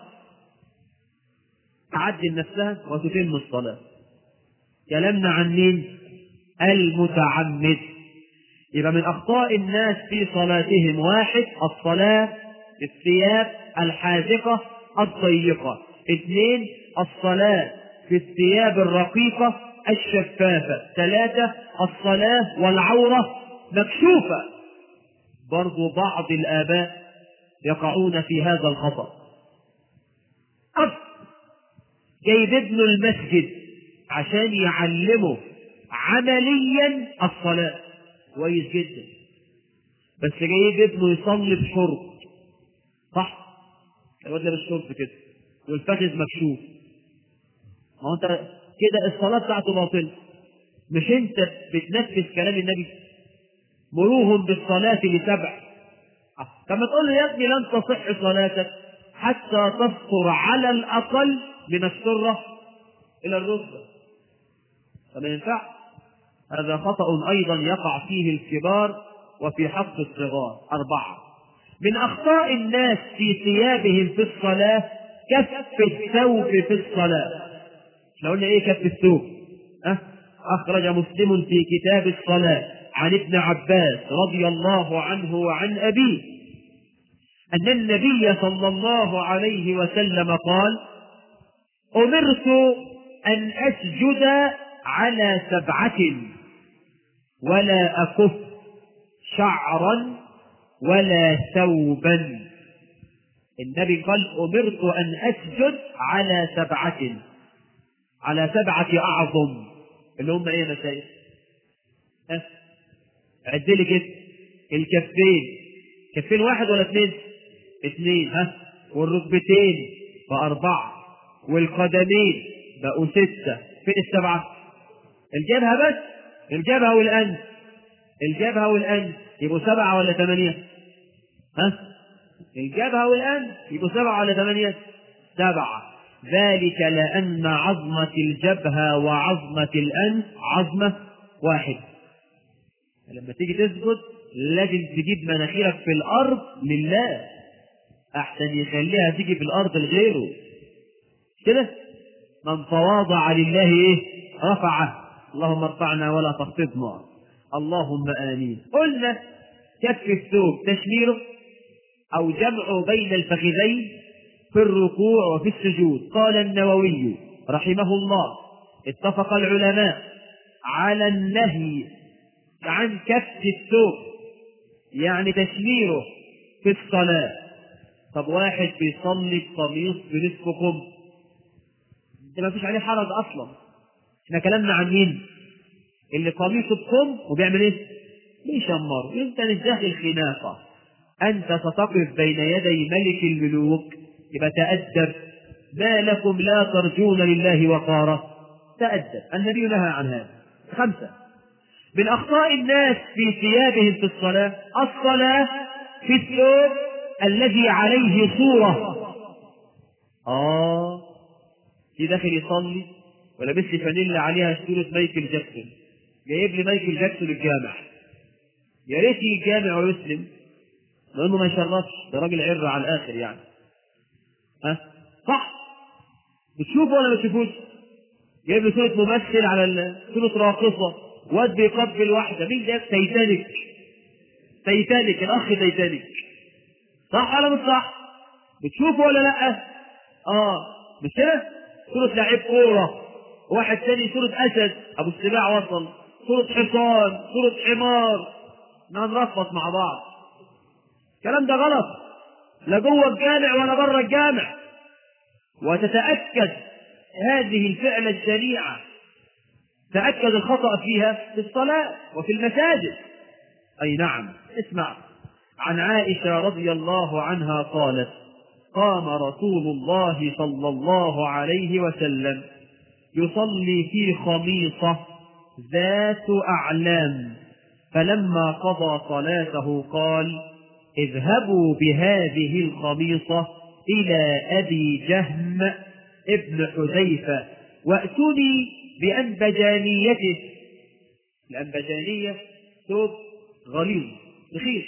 [SPEAKER 2] تعدل نفسها وتتم الصلاة كلامنا عن مين؟ المتعمد يبقى من أخطاء الناس في صلاتهم واحد الصلاة الثياب الحاذقة الضيقة اثنين الصلاة في الثياب الرقيقة الشفافة ثلاثة الصلاة والعورة مكشوفة برضو بعض الآباء يقعون في هذا الخطأ أب جايب ابنه المسجد عشان يعلمه عمليا الصلاة كويس جدا بس جايب ابنه يصلي بشرط صح الواد لابس شرط كده والفخذ مكشوف ما هو انت كده الصلاة بتاعته باطلة مش انت بتنفذ كلام النبي مروهم بالصلاة لسبع طب ما تقول له يا ابني لن تصح صلاتك حتى تفطر على الأقل من السرة إلى الركبة فما ينفع هذا خطأ أيضا يقع فيه الكبار وفي حق الصغار أربعة من أخطاء الناس في ثيابهم في الصلاة كف الثوب في الصلاة احنا قلنا ايه كف الثوب أه؟ أخرج مسلم في كتاب الصلاة عن ابن عباس رضي الله عنه وعن أبيه أن النبي صلى الله عليه وسلم قال أمرت أن أسجد على سبعة ولا أكف شعرا ولا ثوبا النبي قال أمرت أن أسجد على سبعة على سبعة أعظم اللي هم إيه يا مشايخ؟ ها؟ عد لي كده الكفين كفين واحد ولا اثنين؟ اثنين ها والركبتين بأربعة والقدمين بقوا ستة فين السبعة؟ الجبهة بس الجبهة والأنف الجبهة والأنف يبقوا سبعة ولا ثمانية؟ ها؟ الجبهة والأنف يبقوا سبعة ولا ثمانية؟ سبعة ذلك لأن عظمة الجبهة وعظمة الأنف عظمة واحدة لما تيجي تسجد لازم تجيب مناخيرك في الأرض لله أحسن يخليها تيجي في الأرض لغيره كده من تواضع لله إيه رفعه اللهم ارفعنا ولا تخفضنا اللهم آمين قلنا كف الثوب تشميره أو جمعه بين الفخذين في الركوع وفي السجود قال النووي رحمه الله اتفق العلماء على النهي عن كف الثوب يعني تشميره في الصلاة طب واحد بيصلي بقميص بنصف كم ده ما فيش عليه حرج اصلا احنا كلامنا عن مين اللي قميصه بكم وبيعمل ايه بيشمر انت مش داخل خناقه انت ستقف بين يدي ملك الملوك يبقى تأدب ما لكم لا ترجون لله وقارا تأدب النبي نهى عن هذا خمسة من أخطاء الناس في ثيابهم في الصلاة الصلاة في الثوب الذي عليه صورة آه في داخل يصلي ولابس لي فانيلا عليها صورة مايكل جاكسون جايب لي مايكل جاكسون الجامع يا ريت يجي الجامع ويسلم لأنه ما يشرفش ده راجل عر على الآخر يعني ها صح بتشوفه ولا ما تشوفوش؟ جايب له صورة ممثل على ال- صورة راقصة واد بيقبل واحدة مين ده؟ تايتانيك تايتانيك الأخ تايتانيك صح ولا مش صح؟ بتشوفه ولا لأ؟ آه مش كده؟ صورة لعيب كورة واحد تاني صورة أسد أبو السباع وصل صورة حصان صورة حمار هنرفض مع بعض الكلام ده غلط لا جوه الجامع ولا بره الجامع وتتأكد هذه الفعلة الشنيعة تأكد الخطأ فيها في الصلاة وفي المساجد أي نعم اسمع عن عائشة رضي الله عنها قالت قام رسول الله صلى الله عليه وسلم يصلي في خميصة ذات أعلام فلما قضى صلاته قال اذهبوا بهذه الخميصة إلى أبي جهم ابن حذيفة وأتوني بأنبجانيته الأنبجانية ثوب غليظ رخيص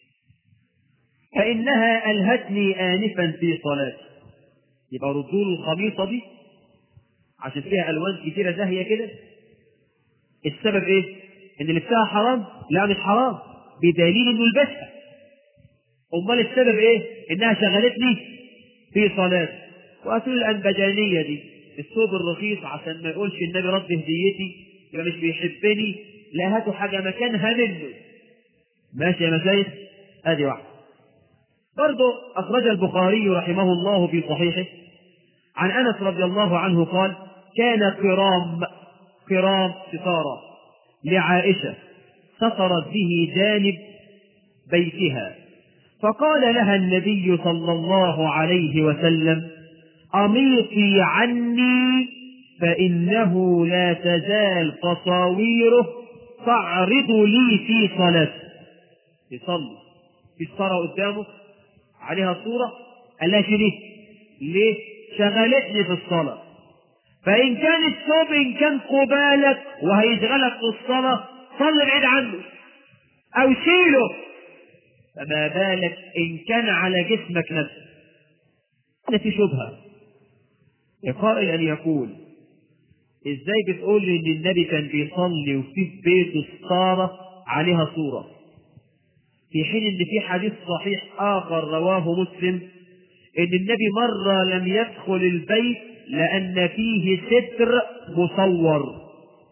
[SPEAKER 2] فإنها ألهتني آنفا في صلاتي يبقى ردوا له الخميصة دي عشان فيها ألوان كتيرة زاهية كده السبب إيه؟ إن لبسها حرام؟ لا مش حرام بدليل إنه لبسها أمال السبب إيه؟ إنها شغلتني في صلاتي وأتوا الأنبجانية دي الثوب الرخيص عشان ما يقولش النبي رد هديتي يبقى مش بيحبني لا هاتوا حاجة مكانها منه ماشي يا مشايخ ادي واحد برضه اخرج البخاري رحمه الله في صحيحه عن انس رضي الله عنه قال كان قرام قرام ستارة لعائشة سطرت به جانب بيتها فقال لها النبي صلى الله عليه وسلم أميطي عني فإنه لا تزال تصاويره تعرض لي في صلاتي يصلي في الصلاة قدامه عليها صورة قال لها ليه؟ ليه؟ شغلتني في الصلاة فإن كان الثوب إن كان قبالك وهيشغلك في الصلاة صل بعيد عنه أو شيله فما بالك إن كان على جسمك نفسه هذا في شبهة لقائل أن يقول إزاي بتقول لي إن النبي كان بيصلي وفي في بيته ستارة عليها صورة في حين إن في حديث صحيح آخر رواه مسلم إن النبي مرة لم يدخل البيت لأن فيه ستر مصور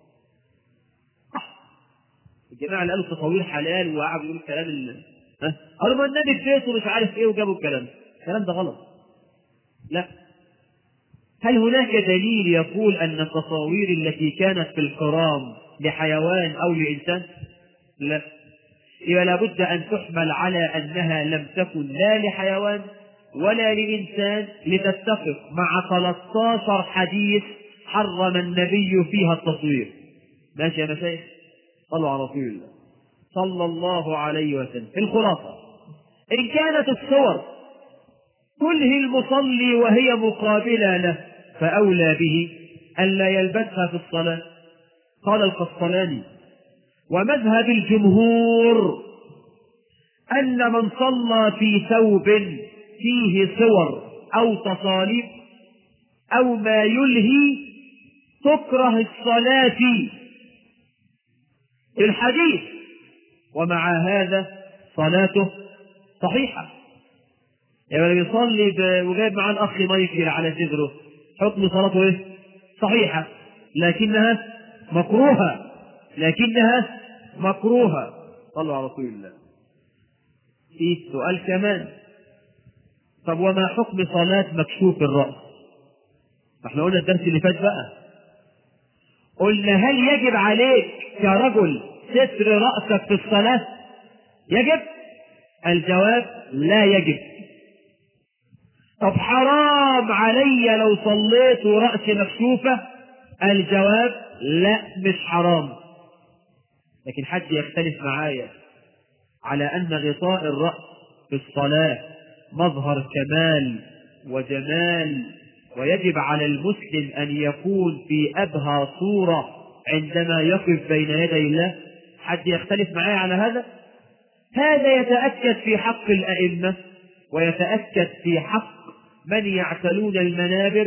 [SPEAKER 2] الجماعة اللي قالوا تصوير حلال وقعدوا يقولوا الكلام اللي ها قالوا ما النبي في بيته مش عارف ايه وجابوا الكلام ده. الكلام ده غلط لا هل هناك دليل يقول أن التصاوير التي كانت في الكرام لحيوان أو لإنسان؟ لا يبقى لابد أن تحمل على أنها لم تكن لا لحيوان ولا لإنسان لتتفق مع 13 حديث حرم النبي فيها التصوير ماشي يا مشايخ صلوا على رسول الله صلى الله عليه وسلم الخلاصة إن كانت الصور تلهي المصلي وهي مقابلة له فأولى به ألا يلبسها في الصلاة قال القسطلاني ومذهب الجمهور أن من صلى في ثوب فيه صور أو تصاليب أو ما يلهي تكره الصلاة فيه الحديث ومع هذا صلاته صحيحة يعني اللي بيصلي ب- وجايب معاه الأخ مايكل على صدره حكم صلاته إيه؟ صحيحة لكنها مكروهة لكنها مكروهة صلوا على رسول الله في سؤال كمان طب وما حكم صلاة مكشوف الرأس؟ ما احنا قلنا الدرس اللي فات بقى قلنا هل يجب عليك كرجل ستر رأسك في الصلاة؟ يجب؟ الجواب لا يجب طب حرام علي لو صليت ورأسي مكشوفة الجواب لا مش حرام لكن حد يختلف معايا على أن غطاء الرأس في الصلاة مظهر كمال وجمال ويجب على المسلم أن يكون في أبهى صورة عندما يقف بين يدي الله حد يختلف معايا على هذا هذا يتأكد في حق الأئمة ويتأكد في حق من يعتلون المنابر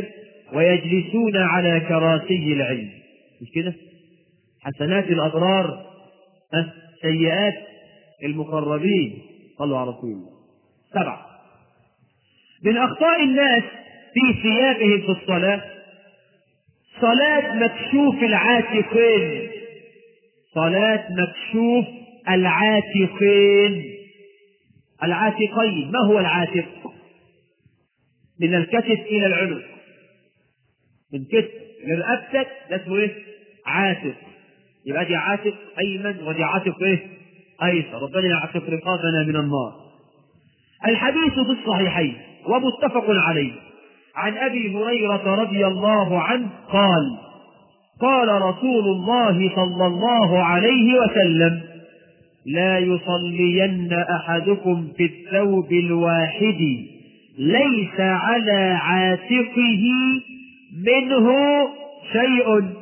[SPEAKER 2] ويجلسون على كراسي العلم مش كده حسنات الأبرار ها سيئات المقربين صلوا على رسول الله سبعة من أخطاء الناس في ثيابهم في الصلاة صلاة مكشوف العاتقين صلاة مكشوف العاتقين العاتقين ما هو العاتق من الكتف إلى العنق من كتف لرقبتك ده اسمه ايه عاتق يبقى دي عاتق أيمن ودي عاتق ايه أيسر ربنا يعتق رقابنا من النار الحديث في الصحيحين ومتفق عليه عن أبي هريرة رضي الله عنه قال قال رسول الله صلى الله عليه وسلم لا يصلين أحدكم في الثوب الواحد ليس على عاتقه منه شيء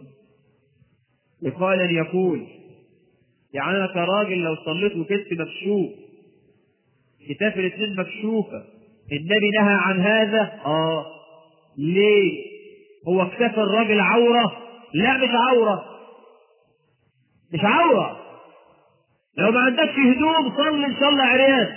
[SPEAKER 2] وقال يقول يعني أنا كراجل لو صليت وكتف مكشوف كتاف الاثنين مكشوفة النبي نهى عن هذا اه ليه هو كتاف الراجل عورة لا مش عورة مش عورة لو ما عندكش هدوم صلي ان شاء الله عريان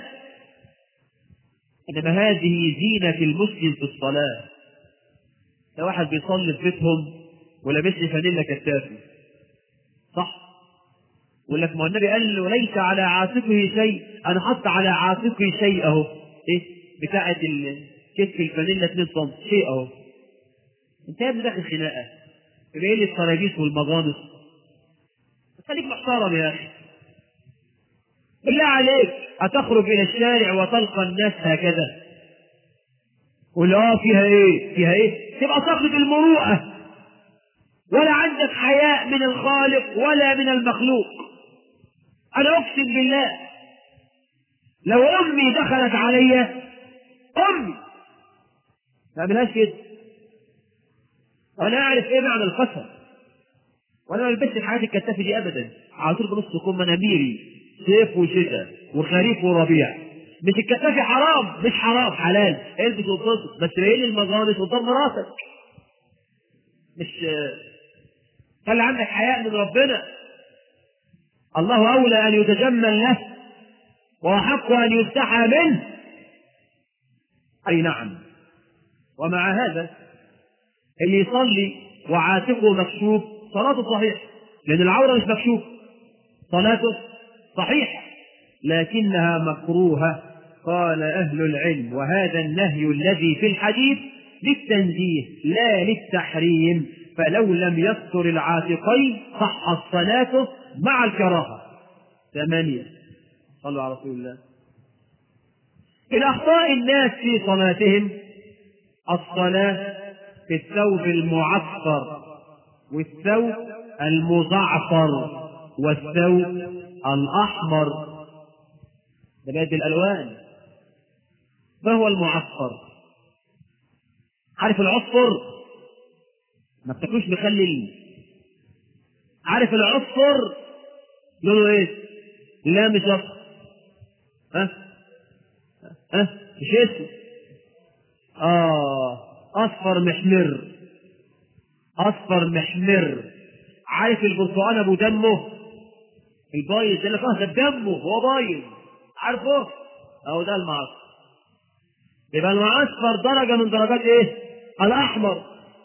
[SPEAKER 2] انما هذه زينة المسلم في الصلاة لو واحد بيصلي في بيتهم ولابس لي فانيلا كتافي صح يقول لك ما النبي قال له ليس على عاتقه شيء انا حط على عاتقه شيء اهو ايه بتاعه كتف الفانيلا 2 سم شيء اهو انت يا ابني داخل خناقه جاي لي الطرابيس والمغانص خليك محترم يا اخي بالله عليك هتخرج الى الشارع وتلقى الناس هكذا قول اه فيها ايه فيها ايه تبقى صفة المروءة ولا عندك حياء من الخالق ولا من المخلوق انا اقسم بالله لو امي دخلت علي امي ما اعملهاش كده وانا اعرف ايه معنى القسم وانا ما لبست الحاجات الكتافي دي ابدا على طول بنص تكون مناميري صيف وشتاء وخريف وربيع مش الكتافي حرام مش حرام حلال البس وانبسط بس ليه المغانس قدام مراتك مش خلي عندك حياء من ربنا الله اولى ان يتجمل له واحق ان يستحى منه اي نعم ومع هذا اللي يصلي وعاتقه مكشوف صلاته صحيحه لان العوره مش مكشوف صلاته صحيحه لكنها مكروهه قال اهل العلم وهذا النهي الذي في الحديث للتنزيه لا للتحريم فلو لم يستر العاتقين صحت صلاته مع الكراهه ثمانيه صلوا على رسول الله من اخطاء الناس في صلاتهم الصلاه في الثوب المعصفر والثوب المزعفر والثوب الأحمر ده بقت الألوان ما هو المعصفر؟ عارف العصفر؟ ما بتاكلوش مخلل عارف العصفر؟ لونه ايه؟ لا مش اصفر ها؟ ها؟ مش اسود اه اصفر محمر اصفر محمر عارف البرتقال ابو دمه البايظ اللي فيه ده دمه هو بايظ عارفه اهو ده المعصفر يبقى المعصفر درجه من درجات ايه الاحمر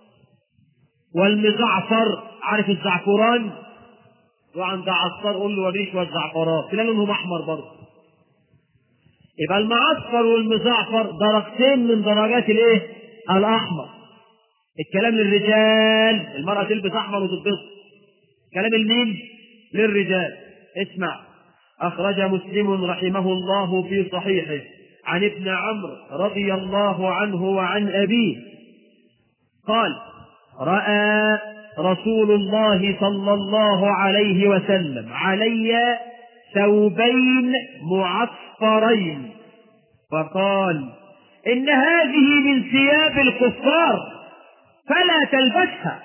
[SPEAKER 2] والمزعفر عارف الزعفران وعند عصفر قول له وريش والزعفران كده لونهم احمر برضه يبقى المعصفر والمزعفر درجتين من درجات الايه الاحمر الكلام للرجال المرأة تلبس احمر وتتبسط كلام المين للرجال اسمع اخرج مسلم رحمه الله في صحيحه عن ابن عمرو رضي الله عنه وعن ابيه قال راى رسول الله صلى الله عليه وسلم علي ثوبين معصفرين فقال إن هذه من ثياب الكفار فلا تلبسها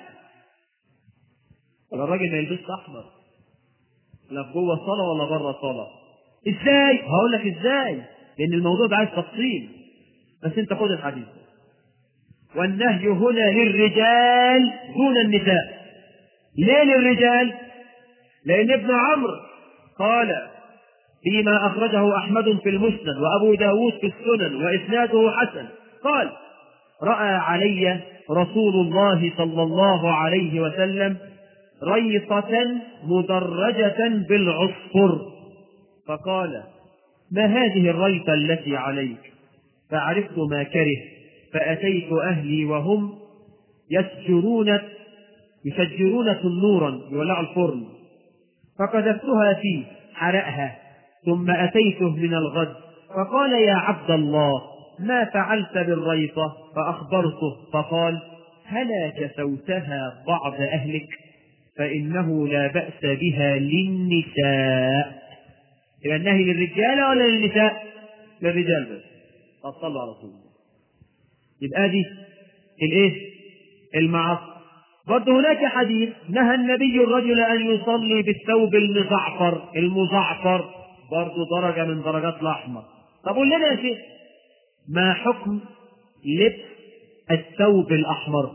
[SPEAKER 2] الراجل ما يلبسش أحمر لا في جوه الصلاة ولا بره الصلاة ازاي؟ هقول لك ازاي؟ لأن الموضوع ده عايز تفصيل بس أنت خد الحديث والنهي هنا للرجال دون النساء ليه للرجال لأن ابن عمرو قال فيما أخرجه أحمد في المسند وأبو داود في السنن وإسناده حسن قال رأى علي رسول الله صلى الله عليه وسلم ريصة مدرجة بالعصفر فقال ما هذه الريصة التي عليك فعرفت ما كره فأتيت أهلي وهم يسجرون يسجرون تنورا يولع الفرن فقذفتها فيه حرقها ثم أتيته من الغد فقال يا عبد الله ما فعلت بالريطة فأخبرته فقال هلا كسوتها بعض أهلك فإنه لا بأس بها للنساء إذا النهي للرجال ولا للنساء؟ للرجال بس طب صلوا على رسول الله يبقى دي الايه؟ المعاصي برضه هناك حديث نهى النبي الرجل أن يصلي بالثوب المزعفر المزعفر برضه درجة من درجات الأحمر طب قول لنا يا شيخ ما حكم لبس الثوب الأحمر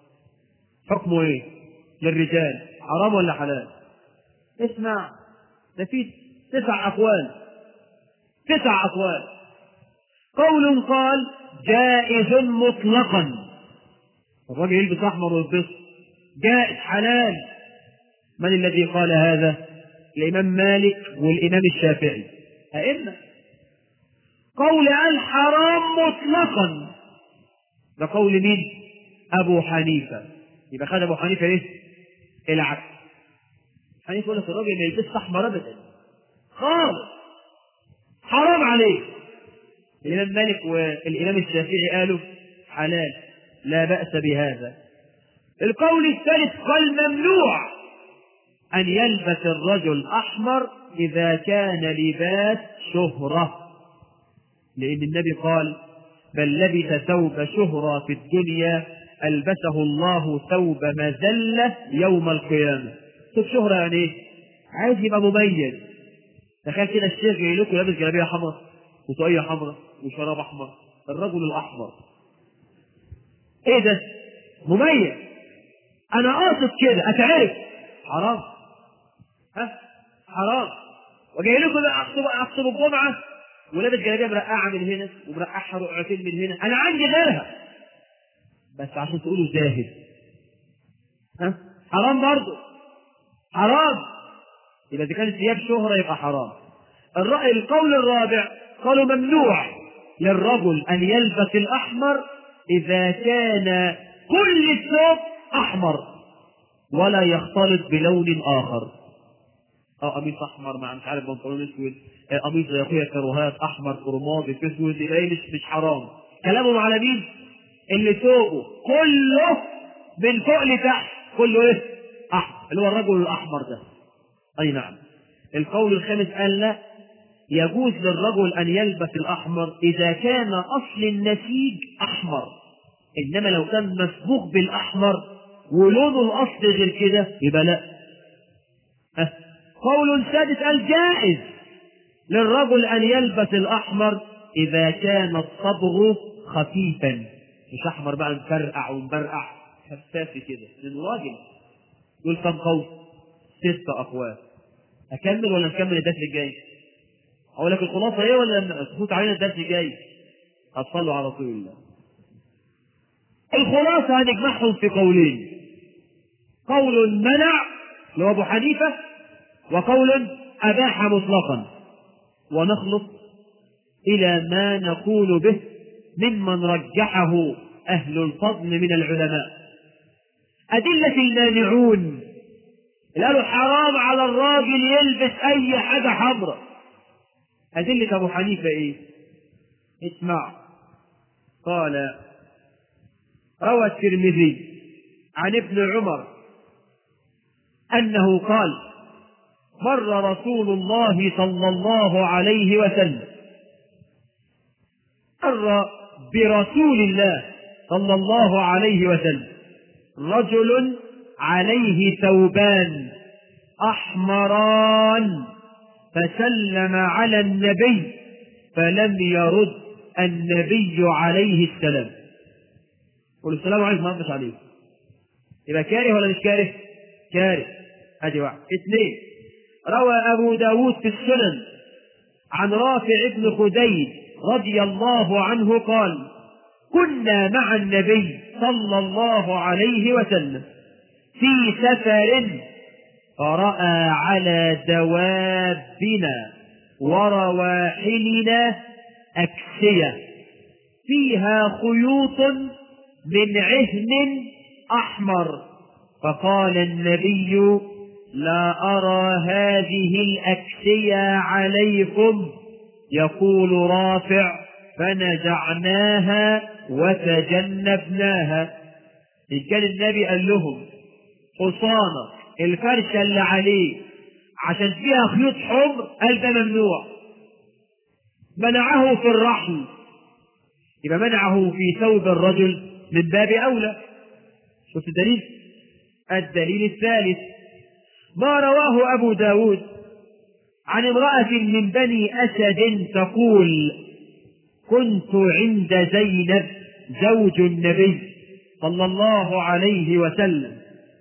[SPEAKER 2] حكمه إيه للرجال حرام ولا حلال اسمع ده في تسع أقوال تسع أقوال قول قال جائز مطلقا الراجل يلبس أحمر ويلبس جائز حلال من الذي قال هذا الإمام مالك والإمام الشافعي أئمة قول الحرام مطلقا ده قول مين أبو حنيفة يبقى خد أبو حنيفة إيه العكس حنيفة يقول لك الراجل ما يلبسش أحمر أبدا خالص حرام عليه الإمام مالك والإمام الشافعي قالوا حلال لا بأس بهذا القول الثالث قال ممنوع أن يلبس الرجل أحمر إذا كان لباس شهرة لأن النبي قال بل لبس ثوب شهرة في الدنيا ألبسه الله ثوب مذلة يوم القيامة ثوب شهرة يعني إيه؟ عايز يبقى مميز تخيل كده الشيخ جاي لكم لابس جلابية حمراء وطاقية حمراء وشراب أحمر الرجل الأحمر إيه ده؟ مميز أنا قاصد كده أتعرف حرام ها حرام وجاي لكم اخطب اخطب الجمعه ولابس جلابيه مرقعه من هنا ومرقعها رقعتين من هنا انا عندي غيرها بس عشان تقولوا زاهد ها حرام برضه حرام يبقى اذا كانت ثياب شهره يبقى حرام الرأي القول الرابع قالوا ممنوع للرجل ان يلبس الاحمر اذا كان كل الثوب احمر ولا يختلط بلون اخر اه قميص احمر مع مش عارف بنطلون اسود آه قميص زي اخويا كروهات احمر كرمادي في اسود يبقى مش مش حرام كلامهم على مين؟ اللي ثوبه كله من فوق لتحت كله ايه؟ احمر اللي هو الرجل الاحمر ده اي نعم القول الخامس قال لا يجوز للرجل ان يلبس الاحمر اذا كان اصل النسيج احمر انما لو كان مسبوق بالاحمر ولونه الاصلي غير كده يبقى لا أه. قول سادس الجائز للرجل أن يلبس الأحمر إذا كان الصبغ خفيفا مش أحمر بقى مفرقع ومبرقع شفاف كده للراجل دول كم قول؟ ست أقوال أكمل ولا نكمل الدرس الجاي؟ أقول لك الخلاصة إيه ولا تفوت علينا الدرس الجاي؟ هتصلوا على رسول الله الخلاصة هنجمعهم في قولين قول منع اللي هو أبو حنيفة وقول أباح مطلقا ونخلص إلى ما نقول به ممن رجحه أهل الفضل من العلماء أدلة المانعون قالوا حرام على الراجل يلبس أي حاجة حمراء أدلة أبو حنيفة إيه؟ اسمع قال روى الترمذي عن ابن عمر أنه قال مر رسول الله صلى الله عليه وسلم مر برسول الله صلى الله عليه وسلم رجل عليه ثوبان احمران فسلم على النبي فلم يرد النبي عليه السلام قول السلام عليكم ما ردش عليه يبقى كاره ولا مش كاره؟ كاره ادي واحد اثنين روى ابو داود في السنن عن رافع بن خديج رضي الله عنه قال كنا مع النبي صلى الله عليه وسلم في سفر فرأى على دوابنا ورواحلنا أكسية فيها خيوط من عهن أحمر فقال النبي لا أرى هذه الأكسية عليكم يقول رافع فنزعناها وتجنبناها إن كان النبي قال لهم حصانة الفرشة اللي عليه عشان فيها خيوط حمر قال ده ممنوع منعه في الرحل يبقى منعه في ثوب الرجل من باب أولى شوف الدليل الدليل الثالث ما رواه أبو داود عن امرأة من بني أسد تقول كنت عند زينب زوج النبي صلى الله عليه وسلم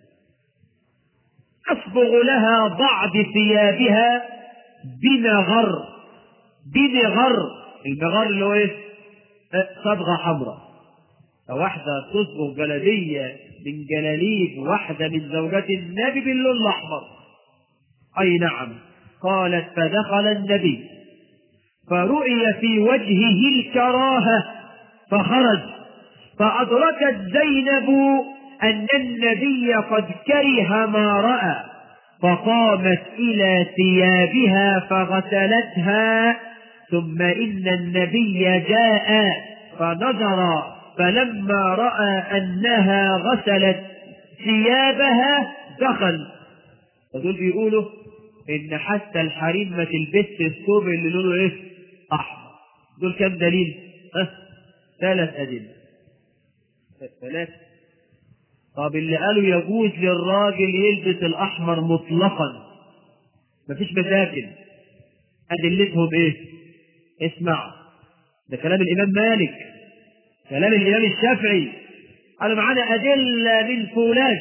[SPEAKER 2] أصبغ لها بعض ثيابها بنغر بنغر المغر اللي هو ايه؟ صبغة حمراء فواحدة تصبغ جلابية من جلاليب واحدة من زوجات النبي باللون الأحمر أي نعم قالت فدخل النبي فرؤي في وجهه الكراهة فخرج فأدركت زينب أن النبي قد كره ما رأى فقامت إلى ثيابها فغسلتها ثم إن النبي جاء فنظر فلما رأى أنها غسلت ثيابها دخل فدول بيقولوا إن حتى الحريم ما تلبسش الثوب اللي لونه إيه؟ أحمر دول كام دليل؟ ها؟ ثلاث أدلة ثلاث طب اللي قالوا يجوز للراجل يلبس الأحمر مطلقا مفيش مشاكل أدلتهم إيه؟ اسمع ده كلام الإمام مالك كلام الإمام الشافعي قالوا معانا أدلة من فولاذ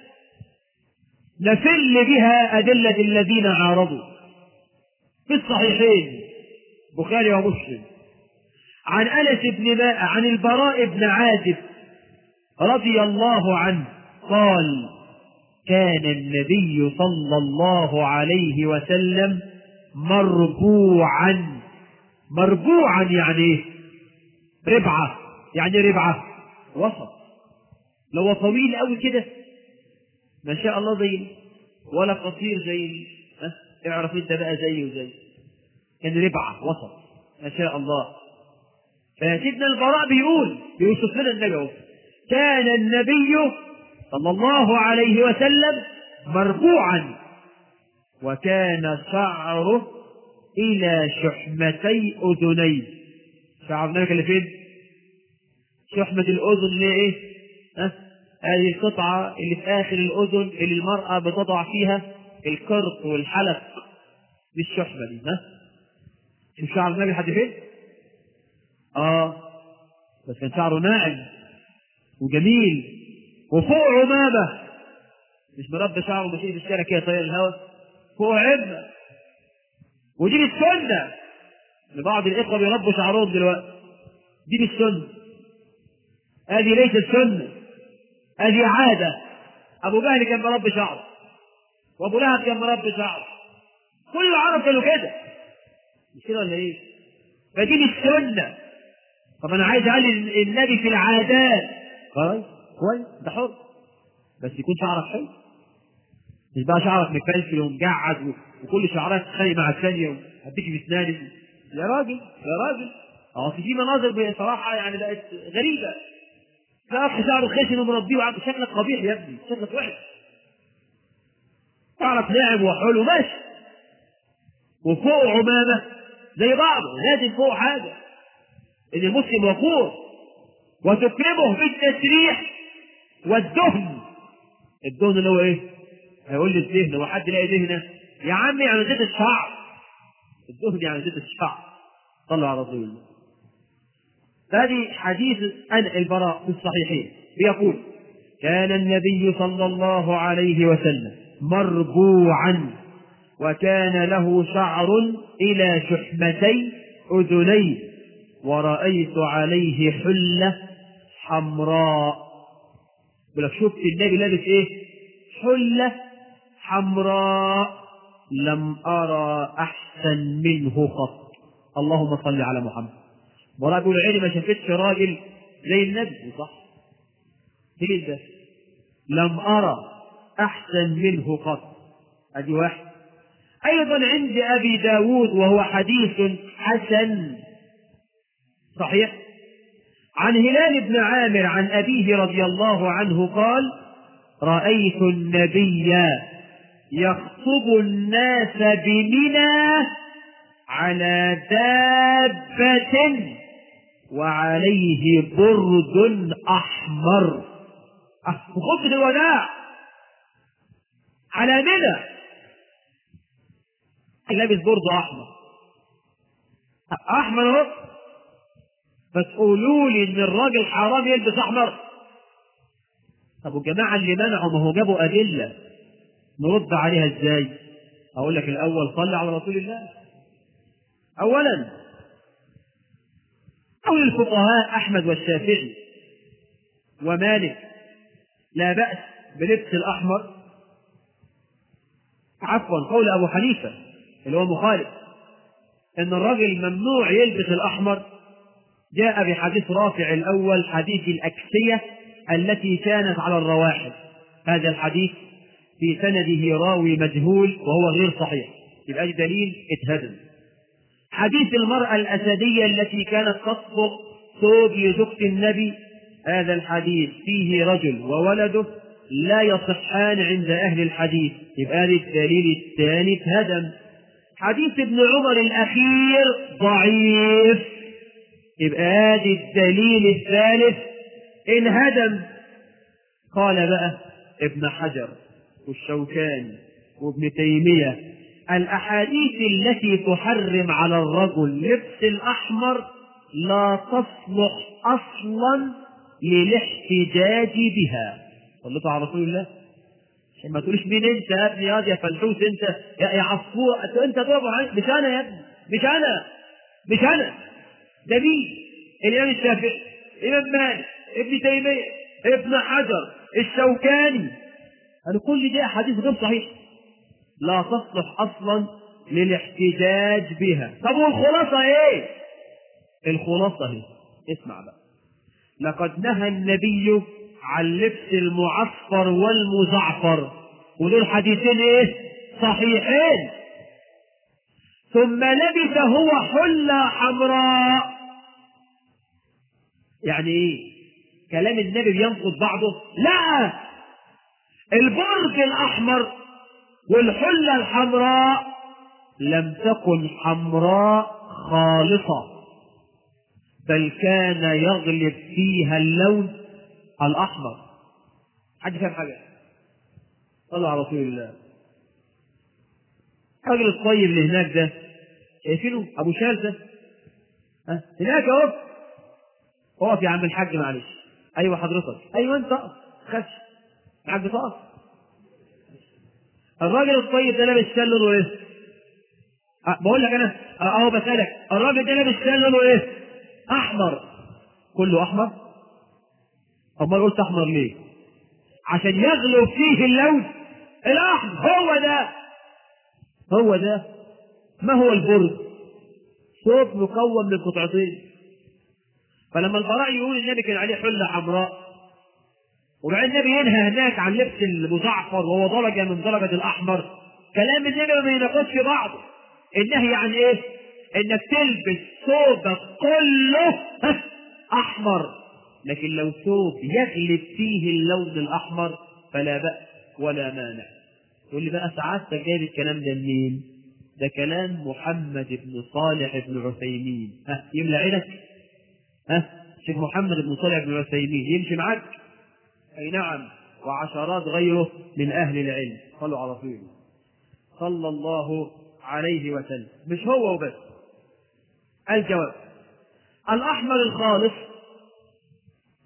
[SPEAKER 2] نفل بها أدلة الذين عارضوا في الصحيحين بخاري ومسلم عن أنس بن ماء عن البراء بن عازب رضي الله عنه قال كان النبي صلى الله عليه وسلم مربوعا مربوعا يعني ايه ربعة يعني ربعة وسط لو طويل قوي كده ما شاء الله زي ولا قصير زي ها اعرف انت بقى زيه وزي كان ربعة وسط ما شاء الله فسيدنا البراء بيقول بيوصف لنا النبي اهو كان النبي صلى الله عليه وسلم مربوعا وكان شعره إلى شحمتي أذنيه شعر النبي اللي فين؟ شحمة الأذن اللي إيه؟ ها؟ هذه القطعة اللي في آخر الأذن اللي المرأة بتضع فيها القرط والحلق دي الشحمة دي ها؟ شوف شعر النبي لحد فين؟ آه بس كان شعره ناعم وجميل وفوق عمامة مش مربى شعره ماشي في الشارع كده طاير الهوا فوق عمة ودي السنة لبعض الإخوة بيربوا شعرهم دلوقتي دي السنة هذه ليست سنة هذه عادة أبو جهل كان مربي شعره وأبو لهب كان مربي شعره كل العرب كانوا كده مش كده ولا إيه؟ فدي مش سنة طب أنا عايز أعلي النبي في العادات كويس كويس ده حر بس يكون شعرك حلو مش بقى شعرك مفلفل ومجعد وكل شعرك تتخانق مع الثانية وهديك في اسناني يا راجل يا راجل اه في مناظر بصراحة يعني بقت غريبة فأخ شعره خشن ومربيه وعامل شكلك قبيح يا ابني شكلك وحش شعرك ناعم وحلو ماشي وفوق عمامة زي بعضه لازم فوق حاجة إن المسلم وقور وتكرمه بالتسريح والدهن الدهن اللي هو ايه؟ هيقول لي الدهن هو حد يلاقي دهنه؟ يا عمي يعني زيت الشعر الدهن يعني زيت الشعر صلوا على رسول الله هذه حديث عن البراء في الصحيحين بيقول كان النبي صلى الله عليه وسلم مربوعا وكان له شعر إلى شحمتي أذنيه ورأيت عليه حلة حمراء يقول لك شفت النبي لابس ايه؟ حلة حمراء لم أرى أحسن منه قط اللهم صل على محمد مراد يقول عيني ما شافتش راجل زي النبي صح ليه ده لم أرى أحسن منه قط أدي واحد أيضا عند أبي داود وهو حديث حسن صحيح عن هلال بن عامر عن أبيه رضي الله عنه قال رأيت النبي يخطب الناس بمنى على دابة وعليه برد أحمر خطبة الوداع على منى لابس برد أحمر أحمر أهو فتقولوا لي إن الراجل حرام يلبس أحمر طب والجماعة اللي منعوا ما هو جابوا أدلة نرد عليها إزاي؟ أقول لك الأول صل على رسول الله أولا قول الفقهاء أحمد والشافعي ومالك لا بأس بلبس الأحمر عفوا قول أبو حنيفة اللي هو مخالف أن الرجل ممنوع يلبس الأحمر جاء بحديث رافع الأول حديث الأكسية التي كانت على الرواحل هذا الحديث في سنده راوي مجهول وهو غير صحيح يبقى دليل اتهدم حديث المرأة الأسدية التي كانت تطبق ثوب لزوجة النبي هذا الحديث فيه رجل وولده لا يصحان عند أهل الحديث يبقى هذا الدليل الثاني اتهدم حديث ابن عمر الأخير ضعيف يبقى هذا الدليل الثالث انهدم قال بقى ابن حجر والشوكاني وابن تيمية الأحاديث التي تحرم على الرجل لبس الأحمر لا تصلح أصلا للاحتجاج بها صليتوا على رسول الله عشان ما تقولش مين انت يا ابني يا فلحوس انت يا, يا عصفور انت طبعا مش انا يا ابني مش انا مش انا ده مين الامام الشافعي الامام مالك ابن تيميه ابن حجر الشوكاني قالوا كل دي احاديث غير صحيحه لا تصلح اصلا للاحتجاج بها طب والخلاصه ايه الخلاصه هي اسمع بقى لقد نهى النبي عن لبس المعصفر والمزعفر ودول حديثين ايه صحيحين ثم لبس هو حلة حمراء يعني ايه كلام النبي بينقض بعضه لا البرج الاحمر والحلة الحمراء لم تكن حمراء خالصة بل كان يغلب فيها اللون الأحمر حد فاهم حاجة صلوا على رسول الله الراجل الطيب اللي هناك ده شايفينه أبو شال ده ها هناك أهو اقف يا عم الحاج معلش أيوه حضرتك أيوه أنت اقف خش الحاج تقف الراجل الطيب ده لابس شال لونه إيه؟ أه بقول لك أنا أهو بسألك الراجل ده لابس شال لونه إيه؟ أحمر كله أحمر أمال قلت أحمر ليه؟ عشان يغلب فيه اللون الأحمر هو ده هو ده ما هو البرد؟ ثوب مكون من قطعتين فلما البراء يقول النبي كان عليه حلة حمراء وبعدين النبي ينهى هناك عن لبس المزعفر وهو درجة من درجة الأحمر كلام النبي ما يناقضش بعضه النهي عن إيه؟ إنك تلبس ثوبك كله أحمر لكن لو ثوب يغلب فيه اللون الأحمر فلا بأس ولا مانع تقول لي بقى سعادتك جايب الكلام ده منين؟ ده كلام محمد بن صالح بن عثيمين ها يملى عينك؟ ها شيخ محمد بن صالح بن عثيمين يمشي معاك؟ أي نعم وعشرات غيره من أهل العلم صلوا على رسول الله صلى الله عليه وسلم مش هو وبس الجواب الأحمر الخالص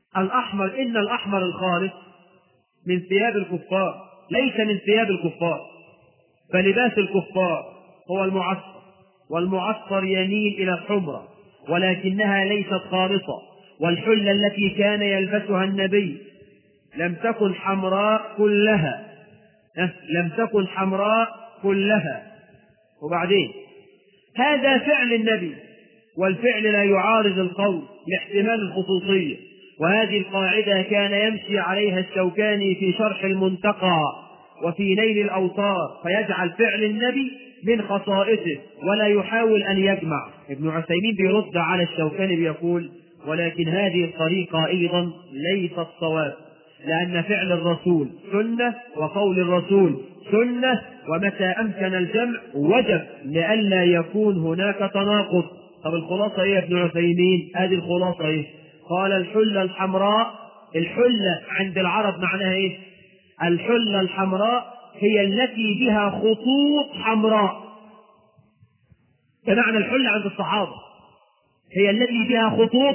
[SPEAKER 2] الأحمر إن الأحمر الخالص من ثياب الكفار ليس من ثياب الكفار فلباس الكفار هو المعصر والمعصر يميل إلى الحمرة ولكنها ليست خالصة والحلة التي كان يلبسها النبي لم تكن حمراء كلها لم تكن حمراء كلها وبعدين هذا فعل النبي والفعل لا يعارض القول لاحتمال الخصوصية وهذه القاعدة كان يمشي عليها الشوكاني في شرح المنتقى وفي نيل الأوطار فيجعل فعل النبي من خصائصه ولا يحاول أن يجمع ابن عثيمين بيرد على الشوكاني بيقول ولكن هذه الطريقة أيضا ليست صواب لأن فعل الرسول سنة وقول الرسول سنة ومتى أمكن الجمع وجب لئلا يكون هناك تناقض طب الخلاصة إيه يا ابن عثيمين؟ هذه الخلاصة إيه؟ قال الحلة الحمراء الحلة عند العرب معناها إيه؟ الحلة الحمراء هي التي بها خطوط حمراء كمعنى الحلة عند الصحابة هي التي بها خطوط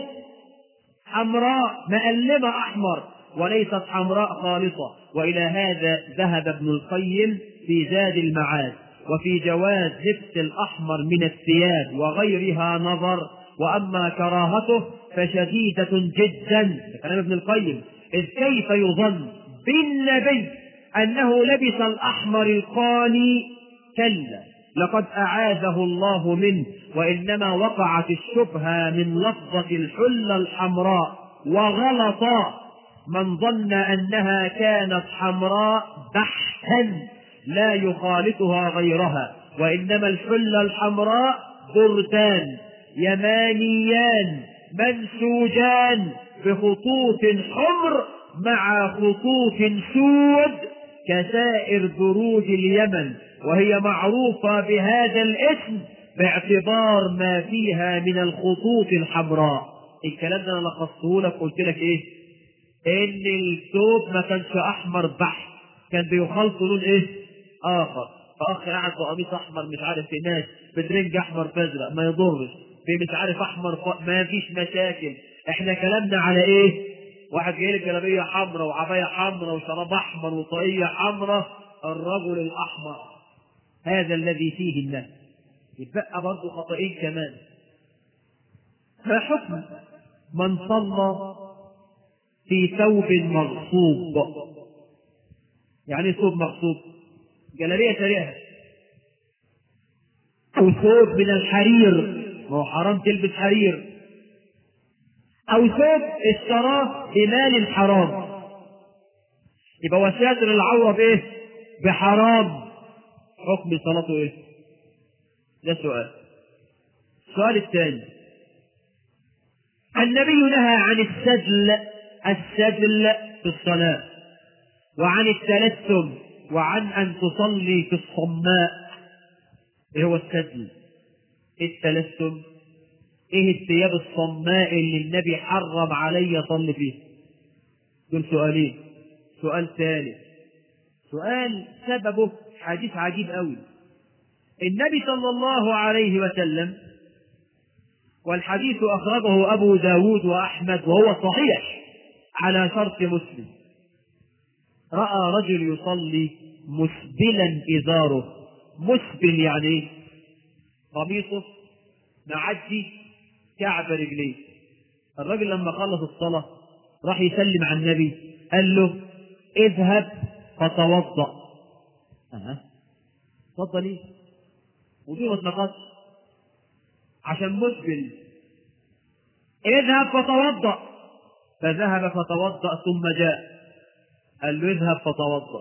[SPEAKER 2] حمراء مألمة أحمر وليست حمراء خالصة وإلى هذا ذهب ابن القيم في زاد المعاد وفي جواز لبس الأحمر من الثياب وغيرها نظر وأما كراهته فشديدة جدا كلام ابن القيم إذ كيف يظن بالنبي أنه لبس الأحمر القاني كلا لقد أعاذه الله منه وإنما وقعت الشبهة من لفظة الحلة الحمراء وغلط من ظن أنها كانت حمراء بحتا لا يخالطها غيرها وإنما الحلة الحمراء بردان يمانيان منسوجان بخطوط حمر مع خطوط سود كسائر دروج اليمن وهي معروفة بهذا الاسم باعتبار ما فيها من الخطوط الحمراء الكلام ده انا لخصته لك قلت لك ايه ان الثوب ما كانش احمر بحت كان بيخلط لون ايه اخر فاخ قاعد بقميص احمر مش عارف في ناس بدرنج احمر فازرق ما يضرش في مش عارف احمر ف... ما فيش مشاكل احنا كلامنا على ايه واحد جاي لك جلابيه حمراء وعبايه حمراء وشراب احمر وطاقيه حمراء الرجل الاحمر هذا الذي فيه الناس يتبقى برضه خطئين كمان ما حكم من صلى في ثوب مغصوب يعني ثوب مغصوب جلابيه سريعه او ثوب من الحرير ما هو حرام تلبس حرير او ثوب اشتراه بمال حرام يبقى وساتر العوره بايه بحرام حكم صلاته ايه ده سؤال السؤال الثاني النبي نهى عن السجل السجل في الصلاة وعن التلثم وعن أن تصلي في الصماء إيه هو السجل إيه التلثم إيه الثياب الصماء اللي النبي حرم علي أصلي فيه دول سؤالين سؤال ثالث سؤال سببه حديث عجيب قوي النبي صلى الله عليه وسلم والحديث أخرجه أبو داود وأحمد وهو صحيح على شرط مسلم رأى رجل يصلي مسبلا إزاره مسبل يعني إيه؟ قميصه معدي كعب رجليه الراجل لما خلص الصلاة راح يسلم على النبي قال له اذهب فتوضأ أه. اتفضل ايه وضوء ما اتنقصش عشان مسبل اذهب فتوضأ فذهب فتوضأ ثم جاء قال له اذهب فتوضأ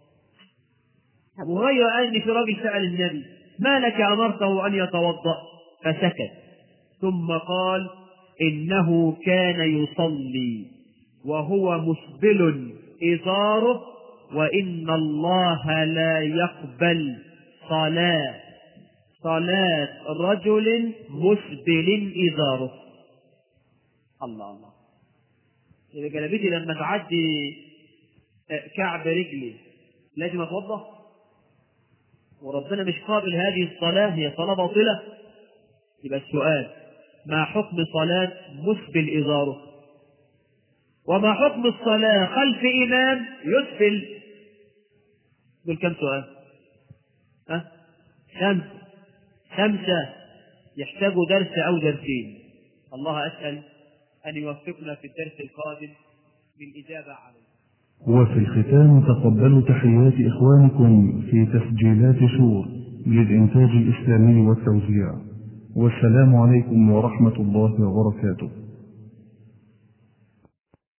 [SPEAKER 2] أبو هريرة قال إن في راجل سأل النبي ما لك أمرته أن يتوضأ فسكت ثم قال إنه كان يصلي وهو مسبل إزاره وإن الله لا يقبل صلاة صلاة رجل مسبل إزاره الله الله إذا جلبتي لما تعدي كعب رجلي لازم أتوضأ وربنا مش قابل هذه الصلاة هي صلاة باطلة يبقى السؤال ما حكم صلاة مسبل إزاره وما حكم الصلاة خلف إمام يسفل دول كم سؤال؟ ها؟ خمسة خمسة يحتاجوا درس أو درسين الله أسأل أن يوفقنا في الدرس القادم بالإجابة عليه
[SPEAKER 1] وفي الختام تقبلوا تحيات إخوانكم في تسجيلات شور للإنتاج الإسلامي والتوزيع والسلام عليكم ورحمة الله وبركاته